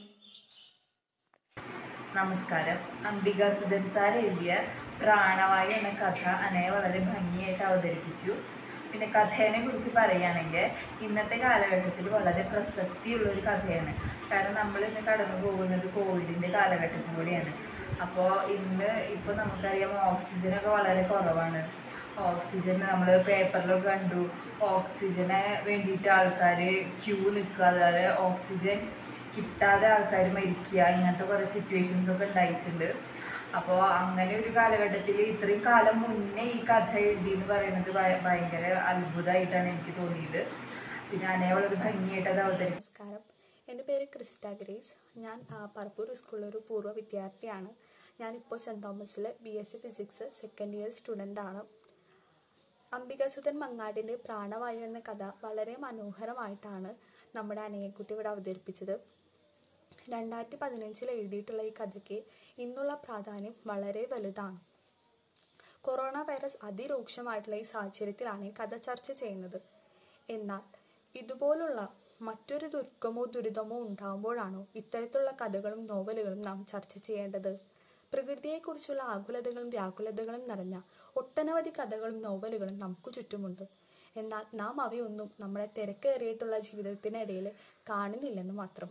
നമസ്കാരം അംബിക സുധൻ സാർ എഴുതിയ പ്രാണവായു എന്ന കഥ അനയെ വളരെ ഭംഗിയായിട്ട് അവതരിപ്പിച്ചു പിന്നെ കഥേനെ കുറിച്ച് പറയുകയാണെങ്കിൽ ഇന്നത്തെ കാലഘട്ടത്തിൽ വളരെ പ്രസക്തിയുള്ള ഒരു കഥയാണ് കാരണം നമ്മൾ ഇന്ന് കടന്നു പോകുന്നത് കോവിഡിൻ്റെ കാലഘട്ടത്തിലൂടെയാണ് അപ്പോൾ ഇന്ന് ഇപ്പോൾ നമുക്കറിയാം ഓക്സിജനൊക്കെ വളരെ കുറവാണ് ഓക്സിജൻ നമ്മൾ പേപ്പറിലൊക്കെ കണ്ടു ഓക്സിജന് വേണ്ടിയിട്ട് ആൾക്കാർ ക്യൂ നിൽക്കുക അതുപോലെ ഓക്സിജൻ കിട്ടാതെ ആൾക്കാർ മരിക്കുക ഇങ്ങനത്തെ കുറേ സിറ്റുവേഷൻസ് ഒക്കെ ഉണ്ടായിട്ടുണ്ട് അപ്പോൾ അങ്ങനെ ഒരു കാലഘട്ടത്തിൽ ഇത്രയും കാലം മുന്നേ ഈ കഥ എഴുതി എന്ന് പറയുന്നത് ഭയ- ഭയങ്കര അത്ഭുതമായിട്ടാണ് എനിക്ക് തോന്നിയത് പിന്നെ അനയെ വളരെ ഭംഗിയായിട്ട് അത് അവതരിപ്പിച്ചു നമസ്കാരം എൻ്റെ പേര് ക്രിസ്റ്റ ഗ്രേസ് ഞാൻ ആ, പറപ്പൂർ സ്കൂളിലൊരു പൂർവ്വ വിദ്യാർത്ഥിയാണ് ഞാനിപ്പോൾ സെൻറ് തോമസിൽ B S C physics second year സ്റ്റുഡൻ്റാണ് അംബികാസുധൻ മങ്ങാടിൻ്റെ പ്രാണവായു എന്ന കഥ വളരെ മനോഹരമായിട്ടാണ് നമ്മുടെ അനയക്കുട്ടി ഇവിടെ അവതരിപ്പിച്ചത് രണ്ടായിരത്തി പതിനഞ്ചിൽ എഴുതിയിട്ടുള്ള ഈ കഥയ്ക്ക് ഇന്നുള്ള പ്രാധാന്യം വളരെ വലുതാണ് കൊറോണ വൈറസ് അതിരൂക്ഷമായിട്ടുള്ള ഈ സാഹചര്യത്തിലാണ് ഈ കഥ ചർച്ച ചെയ്യുന്നത് എന്നാൽ ഇതുപോലുള്ള മറ്റൊരു ദുഃഖമോ ദുരിതമോ ഉണ്ടാകുമ്പോഴാണോ ഇത്തരത്തിലുള്ള കഥകളും നോവലുകളും നാം ചർച്ച ചെയ്യേണ്ടത് പ്രകൃതിയെക്കുറിച്ചുള്ള ആകുലതകളും വ്യാകുലതകളും നിറഞ്ഞ ഒട്ടനവധി കഥകളും നോവലുകളും നമുക്ക് ചുറ്റുമുണ്ട് എന്നാൽ നാം അവയൊന്നും നമ്മുടെ തിരക്കേറിയിട്ടുള്ള ജീവിതത്തിനിടയിൽ കാണുന്നില്ലെന്ന് മാത്രം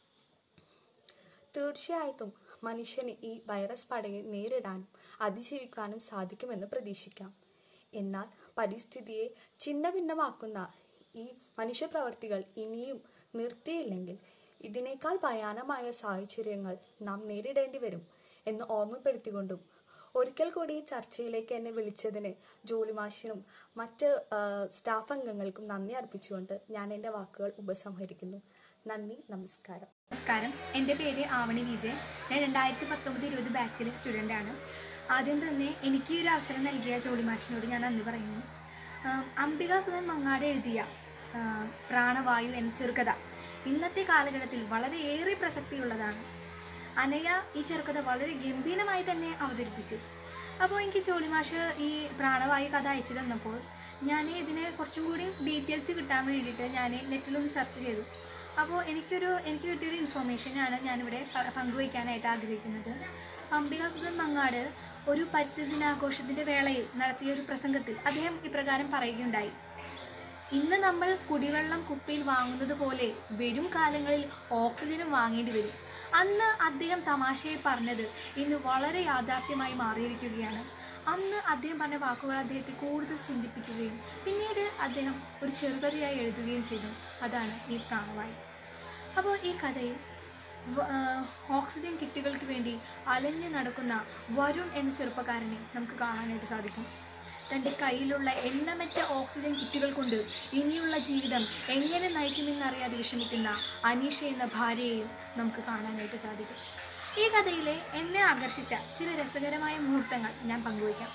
തീർച്ചയായിട്ടും മനുഷ്യന് ഈ വൈറസ് പടയെ നേരിടാനും അതിജീവിക്കാനും സാധിക്കുമെന്ന് പ്രതീക്ഷിക്കാം എന്നാൽ പരിസ്ഥിതിയെ ഛിന്ന ഭിന്നമാക്കുന്ന ഈ മനുഷ്യപ്രവർത്തികൾ ഇനിയും നിർത്തിയില്ലെങ്കിൽ ഇതിനേക്കാൾ ഭയാനമായ സാഹചര്യങ്ങൾ നാം നേരിടേണ്ടി വരും എന്ന് ഓർമ്മപ്പെടുത്തിക്കൊണ്ടും ഒരിക്കൽ കൂടി ഈ ചർച്ചയിലേക്ക് എന്നെ വിളിച്ചതിന് ജോലി മാഷിനും മറ്റ് ആ, സ്റ്റാഫ് അംഗങ്ങൾക്കും നന്ദി അർപ്പിച്ചുകൊണ്ട് ഞാൻ എൻ്റെ വാക്കുകൾ ഉപസംഹരിക്കുന്നു നന്ദി നമസ്കാരം നമസ്കാരം എൻ്റെ പേര് ആവണി വിജയ് ഞാൻ രണ്ടായിരത്തി പത്തൊമ്പത് ഇരുപത് ബാച്ചിലെ സ്റ്റുഡൻ്റ് ആണ് ആദ്യം തന്നെ എനിക്ക് ഈ ഒരു അവസരം നൽകിയ ജോളി മാഷിനോട് ഞാൻ നന്ദി പറയുന്നു ആം, അംബിക സുധൻ മങ്ങാട് എഴുതിയ ആ, പ്രാണവായു എന്ന ചെറുകഥ ഇന്നത്തെ കാലഘട്ടത്തിൽ വളരെയേറെ പ്രസക്തിയുള്ളതാണ് അനയ ഈ ചെറുകഥ വളരെ ഗംഭീരമായി തന്നെ അവതരിപ്പിച്ചു അപ്പോൾ എനിക്ക് ജോളി മാഷ് ഈ പ്രാണവായു കഥ അയച്ചു തന്നപ്പോൾ ഞാൻ ഇതിനെ കുറച്ചും കൂടി ഡീറ്റെയിൽസ് കിട്ടാൻ വേണ്ടിയിട്ട് ഞാൻ നെറ്റിലൊന്ന് സെർച്ച് ചെയ്തു അപ്പോൾ എനിക്കൊരു എനിക്ക് കിട്ടിയൊരു ഇൻഫോർമേഷനാണ് ഞാനിവിടെ പ- പങ്കുവയ്ക്കാനായിട്ട് ആഗ്രഹിക്കുന്നത് അംബികാസുധൻ മങ്ങാട് ഒരു പരിസ്ഥിതി ദിനാഘോഷത്തിൻ്റെ വേളയിൽ നടത്തിയ ഒരു പ്രസംഗത്തിൽ അദ്ദേഹം ഇപ്രകാരം പറയുകയുണ്ടായി ഇന്ന് നമ്മൾ കുടിവെള്ളം കുപ്പിയിൽ വാങ്ങുന്നത് പോലെ വരും കാലങ്ങളിൽ ഓക്സിജനും വാങ്ങേണ്ടി വരും അന്ന് അദ്ദേഹം തമാശയായി പറഞ്ഞത് ഇന്ന് വളരെ യാഥാർത്ഥ്യമായി മാറിയിരിക്കുകയാണ് അന്ന് അദ്ദേഹം പറഞ്ഞ വാക്കുകൾ അദ്ദേഹത്തെ കൂടുതൽ ചിന്തിപ്പിക്കുകയും പിന്നീട് അദ്ദേഹം ഒരു ചെറുകഥയായി എഴുതുകയും ചെയ്തു അതാണ് ഈ പ്രാണവായു അപ്പോൾ ഈ കഥയിൽ വ- ആ, ഓക്സിജൻ കിറ്റുകൾക്ക് വേണ്ടി അലഞ്ഞു നടക്കുന്ന വരുൺ എന്ന ചെറുപ്പക്കാരനെ നമുക്ക് കാണാനായിട്ട് സാധിക്കും തൻ്റെ കയ്യിലുള്ള എണ്ണമറ്റ ഓക്സിജൻ കിറ്റുകൾ കൊണ്ട് ഇനിയുള്ള ജീവിതം എങ്ങനെ നയിക്കുമെന്നറിയാതെ വിഷമിക്കുന്ന അനീഷ എന്ന ഭാര്യയെയും നമുക്ക് കാണാനായിട്ട് സാധിക്കും ഈ കഥയിലെ എന്നെ ആകർഷിച്ച ചില രസകരമായ മുഹൂർത്തങ്ങൾ ഞാൻ പങ്കുവയ്ക്കാം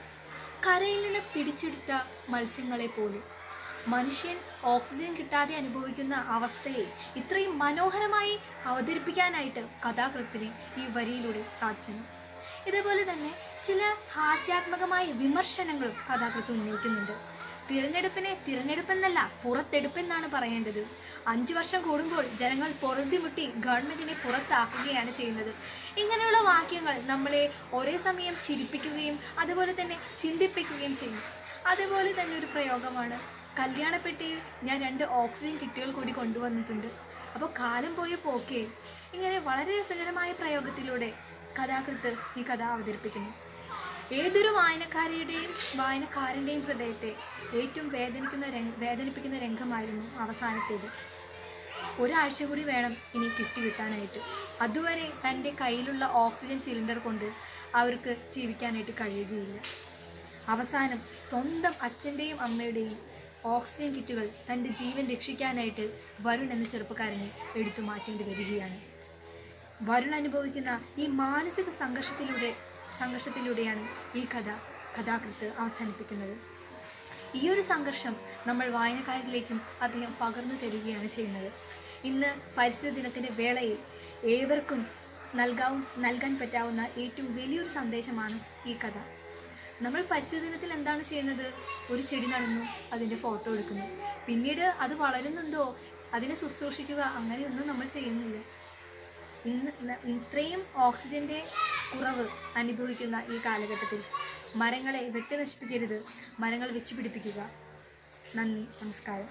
കരയിൽ നിന്ന് പിടിച്ചെടുത്ത മത്സ്യങ്ങളെ പോലെ മനുഷ്യൻ ഓക്സിജൻ കിട്ടാതെ അനുഭവിക്കുന്ന അവസ്ഥയെ ഇത്രയും മനോഹരമായി അവതരിപ്പിക്കാനായിട്ട് കഥാകൃത്തിന് ഈ വരിയിലൂടെ സാധിക്കുന്നു ഇതേപോലെ തന്നെ ചില ഹാസ്യാത്മകമായ വിമർശനങ്ങളും കഥാകൃത്ത് ഉന്നയിക്കുന്നുണ്ട് തിരഞ്ഞെടുപ്പിനെ തിരഞ്ഞെടുപ്പെന്നല്ല പുറത്തെടുപ്പെന്നാണ് പറയേണ്ടത് അഞ്ചു വർഷം കൂടുമ്പോൾ ജനങ്ങൾ പൊറുതിമുട്ടി ഗവൺമെന്റിനെ പുറത്താക്കുകയാണ് ചെയ്യുന്നത് ഇങ്ങനെയുള്ള വാക്യങ്ങൾ നമ്മളെ ഒരേ സമയം ചിരിപ്പിക്കുകയും അതുപോലെ തന്നെ ചിന്തിപ്പിക്കുകയും ചെയ്യും അതുപോലെ തന്നെ ഒരു പ്രയോഗമാണ് കല്യാണപ്പെട്ടി ഞാൻ രണ്ട് ഓക്സിജൻ കിറ്റുകൾ കൂടി കൊണ്ടുവന്നിട്ടുണ്ട് അപ്പോൾ കാലം പോയ പോക്കേ ഇങ്ങനെ വളരെ രസകരമായ പ്രയോഗത്തിലൂടെ കഥാകൃത്ത് ഈ കഥ അവതരിപ്പിക്കുന്നു ഏതൊരു വായനക്കാരിയുടെയും വായനക്കാരൻ്റെയും ഹൃദയത്തെ ഏറ്റവും വേദനിക്കുന്ന രംഗ വേദനിപ്പിക്കുന്ന രംഗമായിരുന്നു അവസാനത്തേത് ഒരാഴ്ച കൂടി വേണം ഇനി കിട്ടി കിട്ടാനായിട്ട് അതുവരെ തൻ്റെ കയ്യിലുള്ള ഓക്സിജൻ സിലിണ്ടർ കൊണ്ട് അവർക്ക് ജീവിക്കാനായിട്ട് കഴിയുകയില്ല അവസാനം സ്വന്തം അച്ഛൻ്റെയും അമ്മയുടെയും ഓക്സിജൻ കിറ്റുകൾ തൻ്റെ ജീവൻ രക്ഷിക്കാനായിട്ട് വരുൺ എന്ന ചെറുപ്പക്കാരനെ എടുത്തു മാറ്റേണ്ടി വരികയാണ് വരുൺ അനുഭവിക്കുന്ന ഈ മാനസിക സംഘർഷത്തിലൂടെ സംഘർഷത്തിലൂടെയാണ് ഈ കഥ കഥാകൃത്ത് അവസാനിപ്പിക്കുന്നത് ഈ ഒരു സംഘർഷം നമ്മൾ വായനക്കാരിലേക്കും അദ്ദേഹം പകർന്നു തരികയാണ് ചെയ്യുന്നത് ഇന്ന് പരിസ്ഥിതി ദിനത്തിൻ്റെ വേളയിൽ ഏവർക്കും നൽകാവും നൽകാൻ പറ്റാവുന്ന ഏറ്റവും വലിയൊരു സന്ദേശമാണ് ഈ കഥ നമ്മൾ പരിസ്ഥിതി ദിനത്തിൽ എന്താണ് ചെയ്യുന്നത് ഒരു ചെടി നടുന്നു അതിൻ്റെ ഫോട്ടോ എടുക്കുന്നു പിന്നീട് അത് വളരുന്നുണ്ടോ അതിനെ ശുശ്രൂഷിക്കുക അങ്ങനെയൊന്നും നമ്മൾ ചെയ്യുന്നില്ല ഇന്ന് ന- ഇത്രയും ഓക്സിജന്റെ കുറവ് അനുഭവിക്കുന്ന ഈ കാലഘട്ടത്തിൽ മരങ്ങളെ വെട്ടി നശിപ്പിക്കരുത് മരങ്ങൾ വെച്ച് പിടിപ്പിക്കുക നന്ദി നമസ്കാരം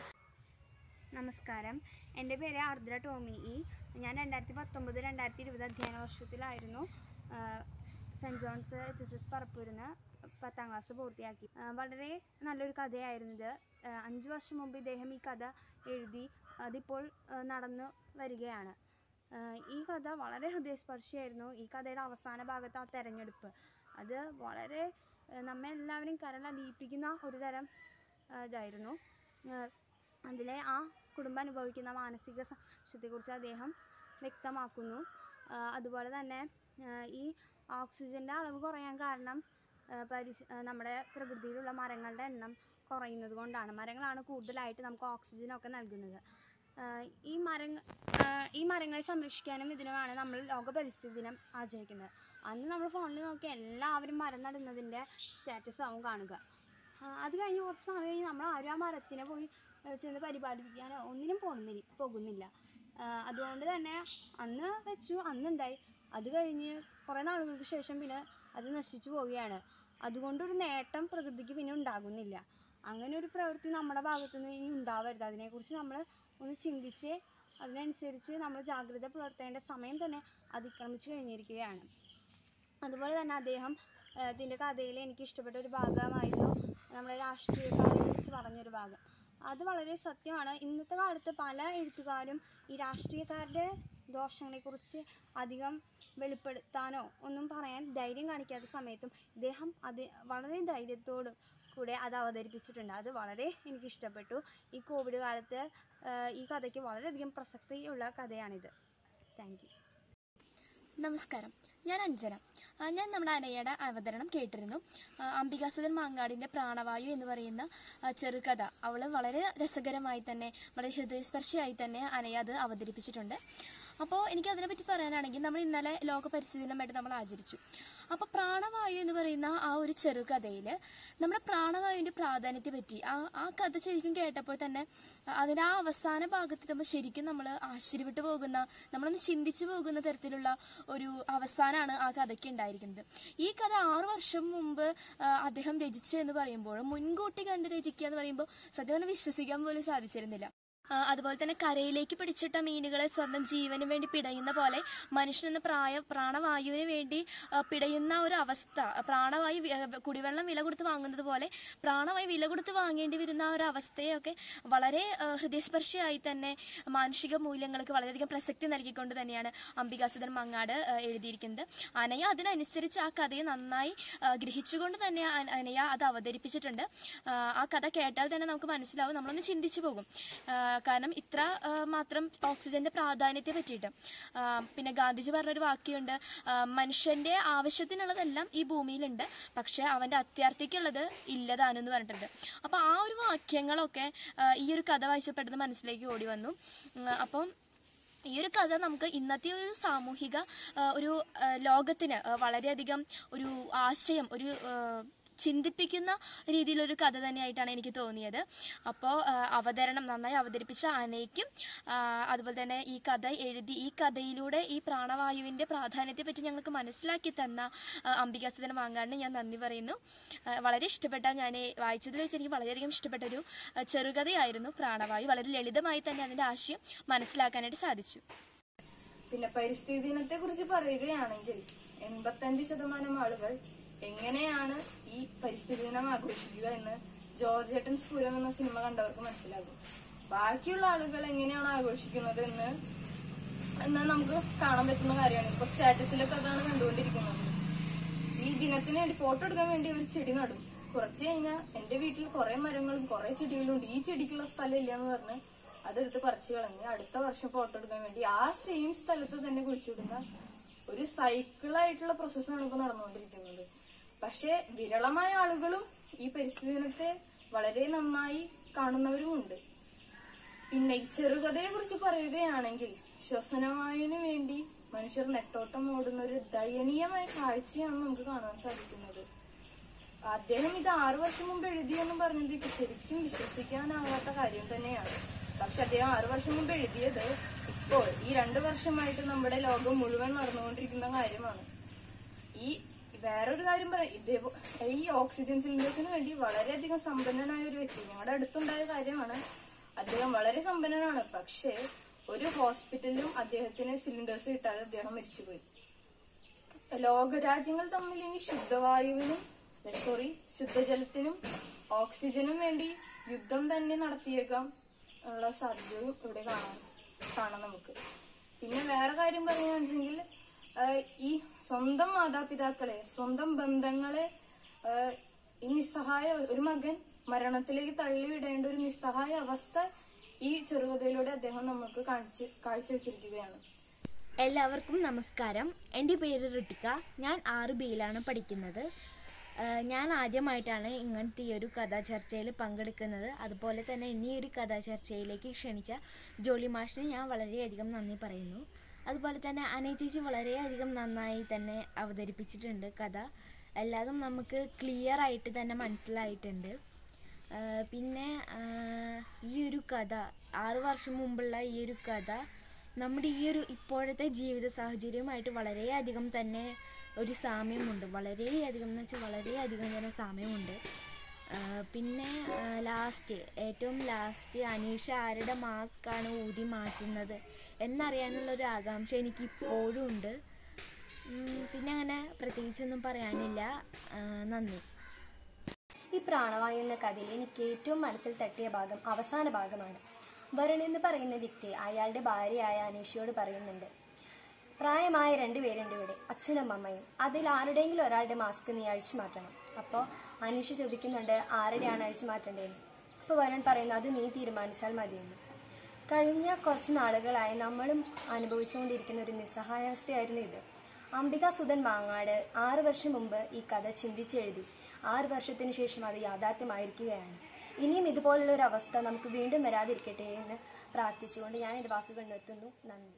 നമസ്കാരം എൻ്റെ പേര് ആർദ്ര ടോമി ഇ ഞാൻ രണ്ടായിരത്തി പത്തൊമ്പത് രണ്ടായിരത്തി ഇരുപത് അധ്യയന വർഷത്തിലായിരുന്നു ആ, saint John's H S S പറപ്പൂരിന്ന് പത്താം ക്ലാസ് പൂർത്തിയാക്കി ആ, വളരെ നല്ലൊരു കഥയായിരുന്നു ഇത് ആ, അഞ്ച് വർഷം മുമ്പ് ഇദ്ദേഹം ഈ കഥ എഴുതി അതിപ്പോൾ ആ, നടന്നു വരികയാണ് ആ, ഈ കഥ വളരെ ഹൃദയസ്പർശിയായിരുന്നു ഈ കഥയുടെ അവസാന ഭാഗത്ത് ആ തെരഞ്ഞെടുപ്പ് അത് വളരെ ആ, നമ്മെ എല്ലാവരെയും കരളലിയിപ്പിക്കുന്ന ഒരു തരം ആ, ഇതായിരുന്നു ആ, അതിലെ ആ കുടുംബം അനുഭവിക്കുന്ന മാനസിക സംഘർഷത്തെക്കുറിച്ച് അദ്ദേഹം വ്യക്തമാക്കുന്നു ആ, അതുപോലെ തന്നെ ആ, ഈ ഓക്സിജൻ്റെ അളവ് കുറയാൻ കാരണം ആ, പരിസ് ആ, നമ്മുടെ പ്രകൃതിയിലുള്ള മരങ്ങളുടെ എണ്ണം കുറയുന്നത് കൊണ്ടാണ് മരങ്ങളാണ് കൂടുതലായിട്ട് നമുക്ക് ഓക്സിജനൊക്കെ നൽകുന്നത് ആ, ഈ മരങ്ങ ആ, ഈ മരങ്ങളെ സംരക്ഷിക്കാനും ഇതിനുമാണ് നമ്മൾ ലോക പരിസ്ഥിതി ദിനം ആചരിക്കുന്നത് അന്ന് നമ്മൾ ഫോണിൽ നോക്കി എല്ലാവരും മരം നടുന്നതിൻ്റെ സ്റ്റാറ്റസ് ആവും കാണുക ആ, അത് കഴിഞ്ഞ് കുറച്ച് നാൾ കഴിഞ്ഞ് നമ്മൾ ആരും ആ മരത്തിനെ പോയി ആ, ചെന്ന് പരിപാലിപ്പിക്കാനോ ഒന്നിനും പോകുന്നില്ല പോകുന്നില്ല ആ, അതുകൊണ്ട് തന്നെ അന്ന് വെച്ചു അന്നുണ്ടായി അത് കഴിഞ്ഞ് കുറേ നാളുകൾക്ക് ശേഷം പിന്നെ അത് നശിച്ചു പോവുകയാണ് അതുകൊണ്ടൊരു നേട്ടം പ്രകൃതിക്ക് പിന്നെ ഉണ്ടാകുന്നില്ല അങ്ങനെ ഒരു പ്രവൃത്തി നമ്മുടെ ഭാഗത്തു നിന്ന് ഇനി ഉണ്ടാവരുത് അതിനെക്കുറിച്ച് നമ്മൾ ഒന്ന് ചിന്തിച്ച് അതിനനുസരിച്ച് നമ്മൾ ജാഗ്രത പുലർത്തേണ്ട സമയം തന്നെ അതിക്രമിച്ചു കഴിഞ്ഞിരിക്കുകയാണ് അതുപോലെ തന്നെ അദ്ദേഹം ആ, ഇതിൻ്റെ കഥയിൽ എനിക്ക് ഇഷ്ടപ്പെട്ട ഒരു ഭാഗമായിരുന്നു നമ്മുടെ രാഷ്ട്രീയക്കാരെ കുറിച്ച് പറഞ്ഞൊരു ഭാഗം അത് വളരെ സത്യമാണ് ഇന്നത്തെ കാലത്ത് പല എഴുത്തുകാരും ഈ രാഷ്ട്രീയക്കാരുടെ ദോഷങ്ങളെക്കുറിച്ച് അധികം വെളിപ്പെടുത്താനോ ഒന്നും പറയാൻ ധൈര്യം കാണിക്കാത്ത സമയത്തും ഇദ്ദേഹം അത് വളരെ ധൈര്യത്തോടും കൂടെ അത് അവതരിപ്പിച്ചിട്ടുണ്ട് അത് വളരെ എനിക്ക് ഇഷ്ടപ്പെട്ടു ഈ കോവിഡ് കാലത്ത് ആ, ഈ കഥയ്ക്ക് വളരെയധികം പ്രസക്തിയുള്ള കഥയാണിത് താങ്ക് യു നമസ്കാരം ഞാൻ അഞ്ജന ആ, ഞാൻ നമ്മുടെ അനയുടെ അവതരണം കേട്ടിരുന്നു ആ, അംബികാസുധൻ മാങ്ങാടിൻ്റെ പ്രാണവായു എന്ന് പറയുന്ന ആ, ചെറുകഥ അവൾ വളരെ രസകരമായി തന്നെ വളരെ ഹൃദയസ്പർശിയായി തന്നെ അനയ അത് അവതരിപ്പിച്ചിട്ടുണ്ട് അപ്പോൾ എനിക്ക് അതിനെപ്പറ്റി പറയാനാണെങ്കിൽ നമ്മൾ ഇന്നലെ ലോക പരിസ്ഥിതി ദിനമായിട്ട് നമ്മൾ ആചരിച്ചു അപ്പോൾ പ്രാണവായു എന്ന് പറയുന്ന ആ ഒരു ചെറുകഥയിൽ നമ്മുടെ പ്രാണവായുവിൻ്റെ പ്രാധാന്യത്തെ പറ്റി ആ ആ കഥ ശരിക്കും കേട്ടപ്പോൾ തന്നെ അതിൻ്റെ ആ അവസാന ഭാഗത്ത് നമ്മൾ ശരിക്കും നമ്മൾ ആശ്ചര്യപ്പെട്ടു പോകുന്ന നമ്മളൊന്ന് ചിന്തിച്ചു പോകുന്ന തരത്തിലുള്ള ഒരു അവസാനമാണ് ആ കഥയ്ക്ക് ഉണ്ടായിരിക്കുന്നത് ഈ കഥ ആറു വർഷം മുമ്പ് ആ, അദ്ദേഹം രചിച്ചു എന്ന് പറയുമ്പോൾ മുൻകൂട്ടി കണ്ട് രചിക്കുക എന്ന് പറയുമ്പോൾ സത്യം പറഞ്ഞാൽ വിശ്വസിക്കാൻ പോലും സാധിച്ചിരുന്നില്ല ആ, അതുപോലെ തന്നെ കരയിലേക്ക് പിടിച്ചിട്ട മീനുകളെ സ്വന്തം ജീവന് വേണ്ടി പിടയുന്ന പോലെ മനുഷ്യനെന്ന പ്രായ പ്രാണവായുവിന് വേണ്ടി ആ, പിടയുന്ന ഒരു അവസ്ഥ പ്രാണവായു വി- ആ, കുടിവെള്ളം വില കൊടുത്ത് വാങ്ങുന്നത് പോലെ പ്രാണവായു വില കൊടുത്ത് വാങ്ങേണ്ടി വരുന്ന ആ ഒരു അവസ്ഥയൊക്കെ വളരെ ആ, ഹൃദയസ്പർശിയായി തന്നെ മാനുഷിക മൂല്യങ്ങൾക്ക് വളരെയധികം പ്രസക്തി നൽകിക്കൊണ്ട് തന്നെയാണ് അംബികാസുധൻ മങ്ങാട് ആ, എഴുതിയിരിക്കുന്നത് അനയ അതിനനുസരിച്ച് ആ കഥയെ നന്നായി ആ, ഗ്രഹിച്ചുകൊണ്ട് തന്നെ അന- അനയ അത് അവതരിപ്പിച്ചിട്ടുണ്ട് ആ, ആ കഥ കേട്ടാൽ തന്നെ നമുക്ക് മനസ്സിലാവും നമ്മളൊന്ന് ചിന്തിച്ചു പോകും ആ, കാരണം ഇത്ര ആ, മാത്രം ഓക്സിജന്റെ പ്രാധാന്യത്തെ പറ്റിയിട്ട് ആ, പിന്നെ ഗാന്ധിജി പറഞ്ഞൊരു വാക്യമുണ്ട് ആ, മനുഷ്യന്റെ ആവശ്യത്തിനുള്ളതെല്ലാം ഈ ഭൂമിയിലുണ്ട് പക്ഷെ അവന്റെ അത്യാർത്ഥിക്കുള്ളത് ഇല്ലതാണെന്ന് പറഞ്ഞിട്ടുണ്ട് അപ്പൊ ആ ഒരു വാക്യങ്ങളൊക്കെ ആ, ഈ ഒരു കഥ വായിച്ചപ്പെടുന്ന മനസ്സിലേക്ക് ഓടി വന്നു ഉം, അപ്പം ഈ ഒരു കഥ നമുക്ക് ഇന്നത്തെ ഒരു സാമൂഹിക ആ, ഒരു ആ, ലോകത്തിന് ആ, വളരെയധികം ഒരു ആശയം ഒരു ആ, ചിന്തിപ്പിക്കുന്ന രീതിയിലൊരു കഥ തന്നെയായിട്ടാണ് എനിക്ക് തോന്നിയത് അപ്പോൾ അവതരണം നന്നായി അവതരിപ്പിച്ച അനയ്ക്കും ആ, അതുപോലെ തന്നെ ഈ കഥ എഴുതി ഈ കഥയിലൂടെ ഈ പ്രാണവായുവിൻ്റെ പ്രാധാന്യത്തെപ്പറ്റി ഞങ്ങൾക്ക് മനസ്സിലാക്കി തന്ന ആ, അംബികാസുധന വാങ്ങാടിന് ഞാൻ നന്ദി പറയുന്നു ആ, വളരെ ഇഷ്ടപ്പെട്ട ഞാൻ വായിച്ചതിൽ വെച്ച് എനിക്ക് വളരെയധികം ഇഷ്ടപ്പെട്ട ഒരു ആ, ചെറുകഥയായിരുന്നു പ്രാണവായു വളരെ ലളിതമായി തന്നെ അതിൻ്റെ ആശയം മനസ്സിലാക്കാനായിട്ട് സാധിച്ചു പിന്നെ പരിസ്ഥിതി ദിനത്തെ കുറിച്ച് പറയുകയാണെങ്കിൽ എൺപത്തഞ്ച് ശതമാനം ആളുകൾ എങ്ങനെയാണ് ഈ പരിസ്ഥിതി ദിനം ആഘോഷിക്കുക എന്ന് ജോർജ് ഏട്ടൻ സ്ഫുരം എന്ന സിനിമ കണ്ടവർക്ക് മനസ്സിലാകും ബാക്കിയുള്ള ആളുകൾ എങ്ങനെയാണ് ആഘോഷിക്കുന്നത് എന്ന് എന്ന് നമുക്ക് കാണാൻ പറ്റുന്ന കാര്യമാണ് ഇപ്പൊ സ്റ്റാറ്റസിലൊക്കെ അതാണ് കണ്ടുകൊണ്ടിരിക്കുന്നത് ഈ ദിനത്തിന് വേണ്ടി ഫോട്ടോ എടുക്കാൻ വേണ്ടി ഒരു ചെടി നടും കുറച്ച് കഴിഞ്ഞാൽ എന്റെ വീട്ടിൽ കുറെ മരങ്ങളും കുറെ ചെടികളും ഉണ്ട് ഈ ചെടിക്കുള്ള സ്ഥലം ഇല്ല എന്ന് പറഞ്ഞ് അതെടുത്ത് പറിച്ചു കളഞ്ഞ് അടുത്ത വർഷം ഫോട്ടോ എടുക്കാൻ വേണ്ടി ആ സെയിം സ്ഥലത്ത് തന്നെ കുഴിച്ചിടുന്ന ഒരു സൈക്കിളായിട്ടുള്ള പ്രോസസ്സാണ് ഇപ്പൊ നടന്നുകൊണ്ടിരിക്കുന്നത് പക്ഷെ വിരളമായ ആളുകളും ഈ പരിസ്ഥിതി ദിനത്തെ വളരെ നന്നായി കാണുന്നവരുമുണ്ട് പിന്നെ ഈ ചെറുകഥയെ കുറിച്ച് പറയുകയാണെങ്കിൽ ശ്വസനവായുവിന് വേണ്ടി മനുഷ്യർ നെട്ടോട്ടം ഓടുന്ന ഒരു ദയനീയമായ കാഴ്ചയാണ് നമുക്ക് കാണാൻ സാധിക്കുന്നത് അദ്ദേഹം ഇത് ആറു വർഷം മുമ്പ് എഴുതിയെന്ന് പറഞ്ഞത് ശരിക്കും വിശ്വസിക്കാനാവാത്ത കാര്യം തന്നെയാണ് പക്ഷെ അദ്ദേഹം ആറു വർഷം മുമ്പ് എഴുതിയത് ഇപ്പോൾ ഈ രണ്ടു വർഷമായിട്ട് നമ്മുടെ ലോകം മുഴുവൻ നടന്നുകൊണ്ടിരിക്കുന്ന കാര്യമാണ് ഈ വേറൊരു കാര്യം പറയാം ഇതേപോ ഈ ഓക്സിജൻ സിലിണ്ടേഴ്സിന് വേണ്ടി വളരെയധികം സമ്പന്നനായ ഒരു വ്യക്തി ഞങ്ങളുടെ അടുത്തുണ്ടായ കാര്യമാണ് അദ്ദേഹം വളരെ സമ്പന്നനാണ് പക്ഷേ ഒരു ഹോസ്പിറ്റലിലും അദ്ദേഹത്തിന് സിലിണ്ടേഴ്സ് കിട്ടാതെ അദ്ദേഹം മരിച്ചുപോയി ലോകരാജ്യങ്ങൾ തമ്മിൽ ഇനി ശുദ്ധവായുവിനും സോറി ശുദ്ധജലത്തിനും ഓക്സിജനും വേണ്ടി യുദ്ധം തന്നെ നടത്തിയേക്കാം ഉള്ള സാധ്യതയും ഇവിടെ കാണാൻ കാണാം നമുക്ക് പിന്നെ വേറെ കാര്യം പറയുകയാണെന്നുവെച്ചെങ്കിൽ ആഹ് ഈ സ്വന്തം മാതാപിതാക്കളെ സ്വന്തം ബന്ധങ്ങളെ ആഹ് ഈ നിസ്സഹായ ഒരു മകൻ മരണത്തിലേക്ക് തള്ളിവിടേണ്ട ഒരു നിസ്സഹായ അവസ്ഥ ഈ ചെറുകഥയിലൂടെ അദ്ദേഹം നമുക്ക് കാണിച്ച് കാഴ്ചവെച്ചിരിക്കുകയാണ് എല്ലാവർക്കും നമസ്കാരം എൻ്റെ പേര് ഋട്ടിക ഞാൻ ആറ് ബിയിലാണ് പഠിക്കുന്നത് ആഹ് ഞാൻ ആദ്യമായിട്ടാണ് ഇങ്ങനത്തെ ഈ ഒരു കഥാചർച്ചയിൽ പങ്കെടുക്കുന്നത് അതുപോലെ തന്നെ ഇനി ഒരു കഥാചർച്ചയിലേക്ക് ക്ഷണിച്ച ജോളി മാഷിന് ഞാൻ വളരെയധികം നന്ദി പറയുന്നു അതുപോലെ തന്നെ അനയ ചേച്ചി വളരെയധികം നന്നായി തന്നെ അവതരിപ്പിച്ചിട്ടുണ്ട് കഥ എല്ലാതും നമുക്ക് ക്ലിയർ ആയിട്ട് തന്നെ മനസ്സിലായിട്ടുണ്ട് ആഹ് പിന്നെ ആഹ് ഈ ഒരു കഥ ആറ് വർഷം മുമ്പുള്ള ഈ ഒരു കഥ നമ്മുടെ ഈ ഒരു ഇപ്പോഴത്തെ ജീവിത സാഹചര്യവുമായിട്ട് വളരെയധികം തന്നെ ഒരു സാമ്യമുണ്ട് വളരെയധികം എന്ന് വെച്ചാൽ വളരെയധികം തന്നെ സാമ്യമുണ്ട് ആഹ് പിന്നെ ലാസ്റ്റ് ഏറ്റവും ലാസ്റ്റ് അനീഷ ആരുടെ മാസ്കാണ് ഊതി മാറ്റുന്നത് എന്നറിയാനുള്ളൊരു ആകാംക്ഷ എനിക്ക് ഇപ്പോഴും ഉണ്ട് ഉം, പിന്നെ അങ്ങനെ പ്രത്യേകിച്ചൊന്നും പറയാനില്ല ആഹ് നന്ദി ഈ പ്രാണവായു എന്ന കഥയിൽ എനിക്ക് ഏറ്റവും മനസ്സിൽ തട്ടിയ ഭാഗം അവസാന ഭാഗമാണ് വരുൺ എന്ന് പറയുന്ന വ്യക്തി അയാളുടെ ഭാര്യയായ അനീഷയോട് പറയുന്നുണ്ട് പ്രായമായ രണ്ടുപേരുണ്ട് ഇവിടെ അച്ഛനും അമ്മയും അതിൽ ആരുടെയെങ്കിലും ഒരാളുടെ മാസ്ക് നീ അഴിച്ചു മാറ്റണം അപ്പോൾ അനീഷ ചോദിക്കുന്നുണ്ട് ആരുടെയാണ് അഴിച്ചു മാറ്റേണ്ടതെന്ന് അപ്പോൾ വരുൺ പറയുന്നു അത് നീ തീരുമാനിച്ചാൽ മതിയെന്ന് കഴിഞ്ഞ കുറച്ച് നാളുകളായി നമ്മളും അനുഭവിച്ചുകൊണ്ടിരിക്കുന്ന ഒരു നിസ്സഹായാവസ്ഥയായിരുന്നു ഇത് അംബിക സുധൻ മാങ്ങാട് ആറ് വർഷം മുമ്പ് ഈ കഥ ചിന്തിച്ചെഴുതി ആറ് വർഷത്തിന് ശേഷം അത് യാഥാർത്ഥ്യമായിരിക്കുകയാണ് ഇനിയും ഇതുപോലുള്ള ഒരു അവസ്ഥ നമുക്ക് വീണ്ടും വരാതിരിക്കട്ടെ എന്ന് പ്രാർത്ഥിച്ചുകൊണ്ട് ഞാൻ എൻ്റെ വാക്കുകൾ നിർത്തുന്നു നന്ദി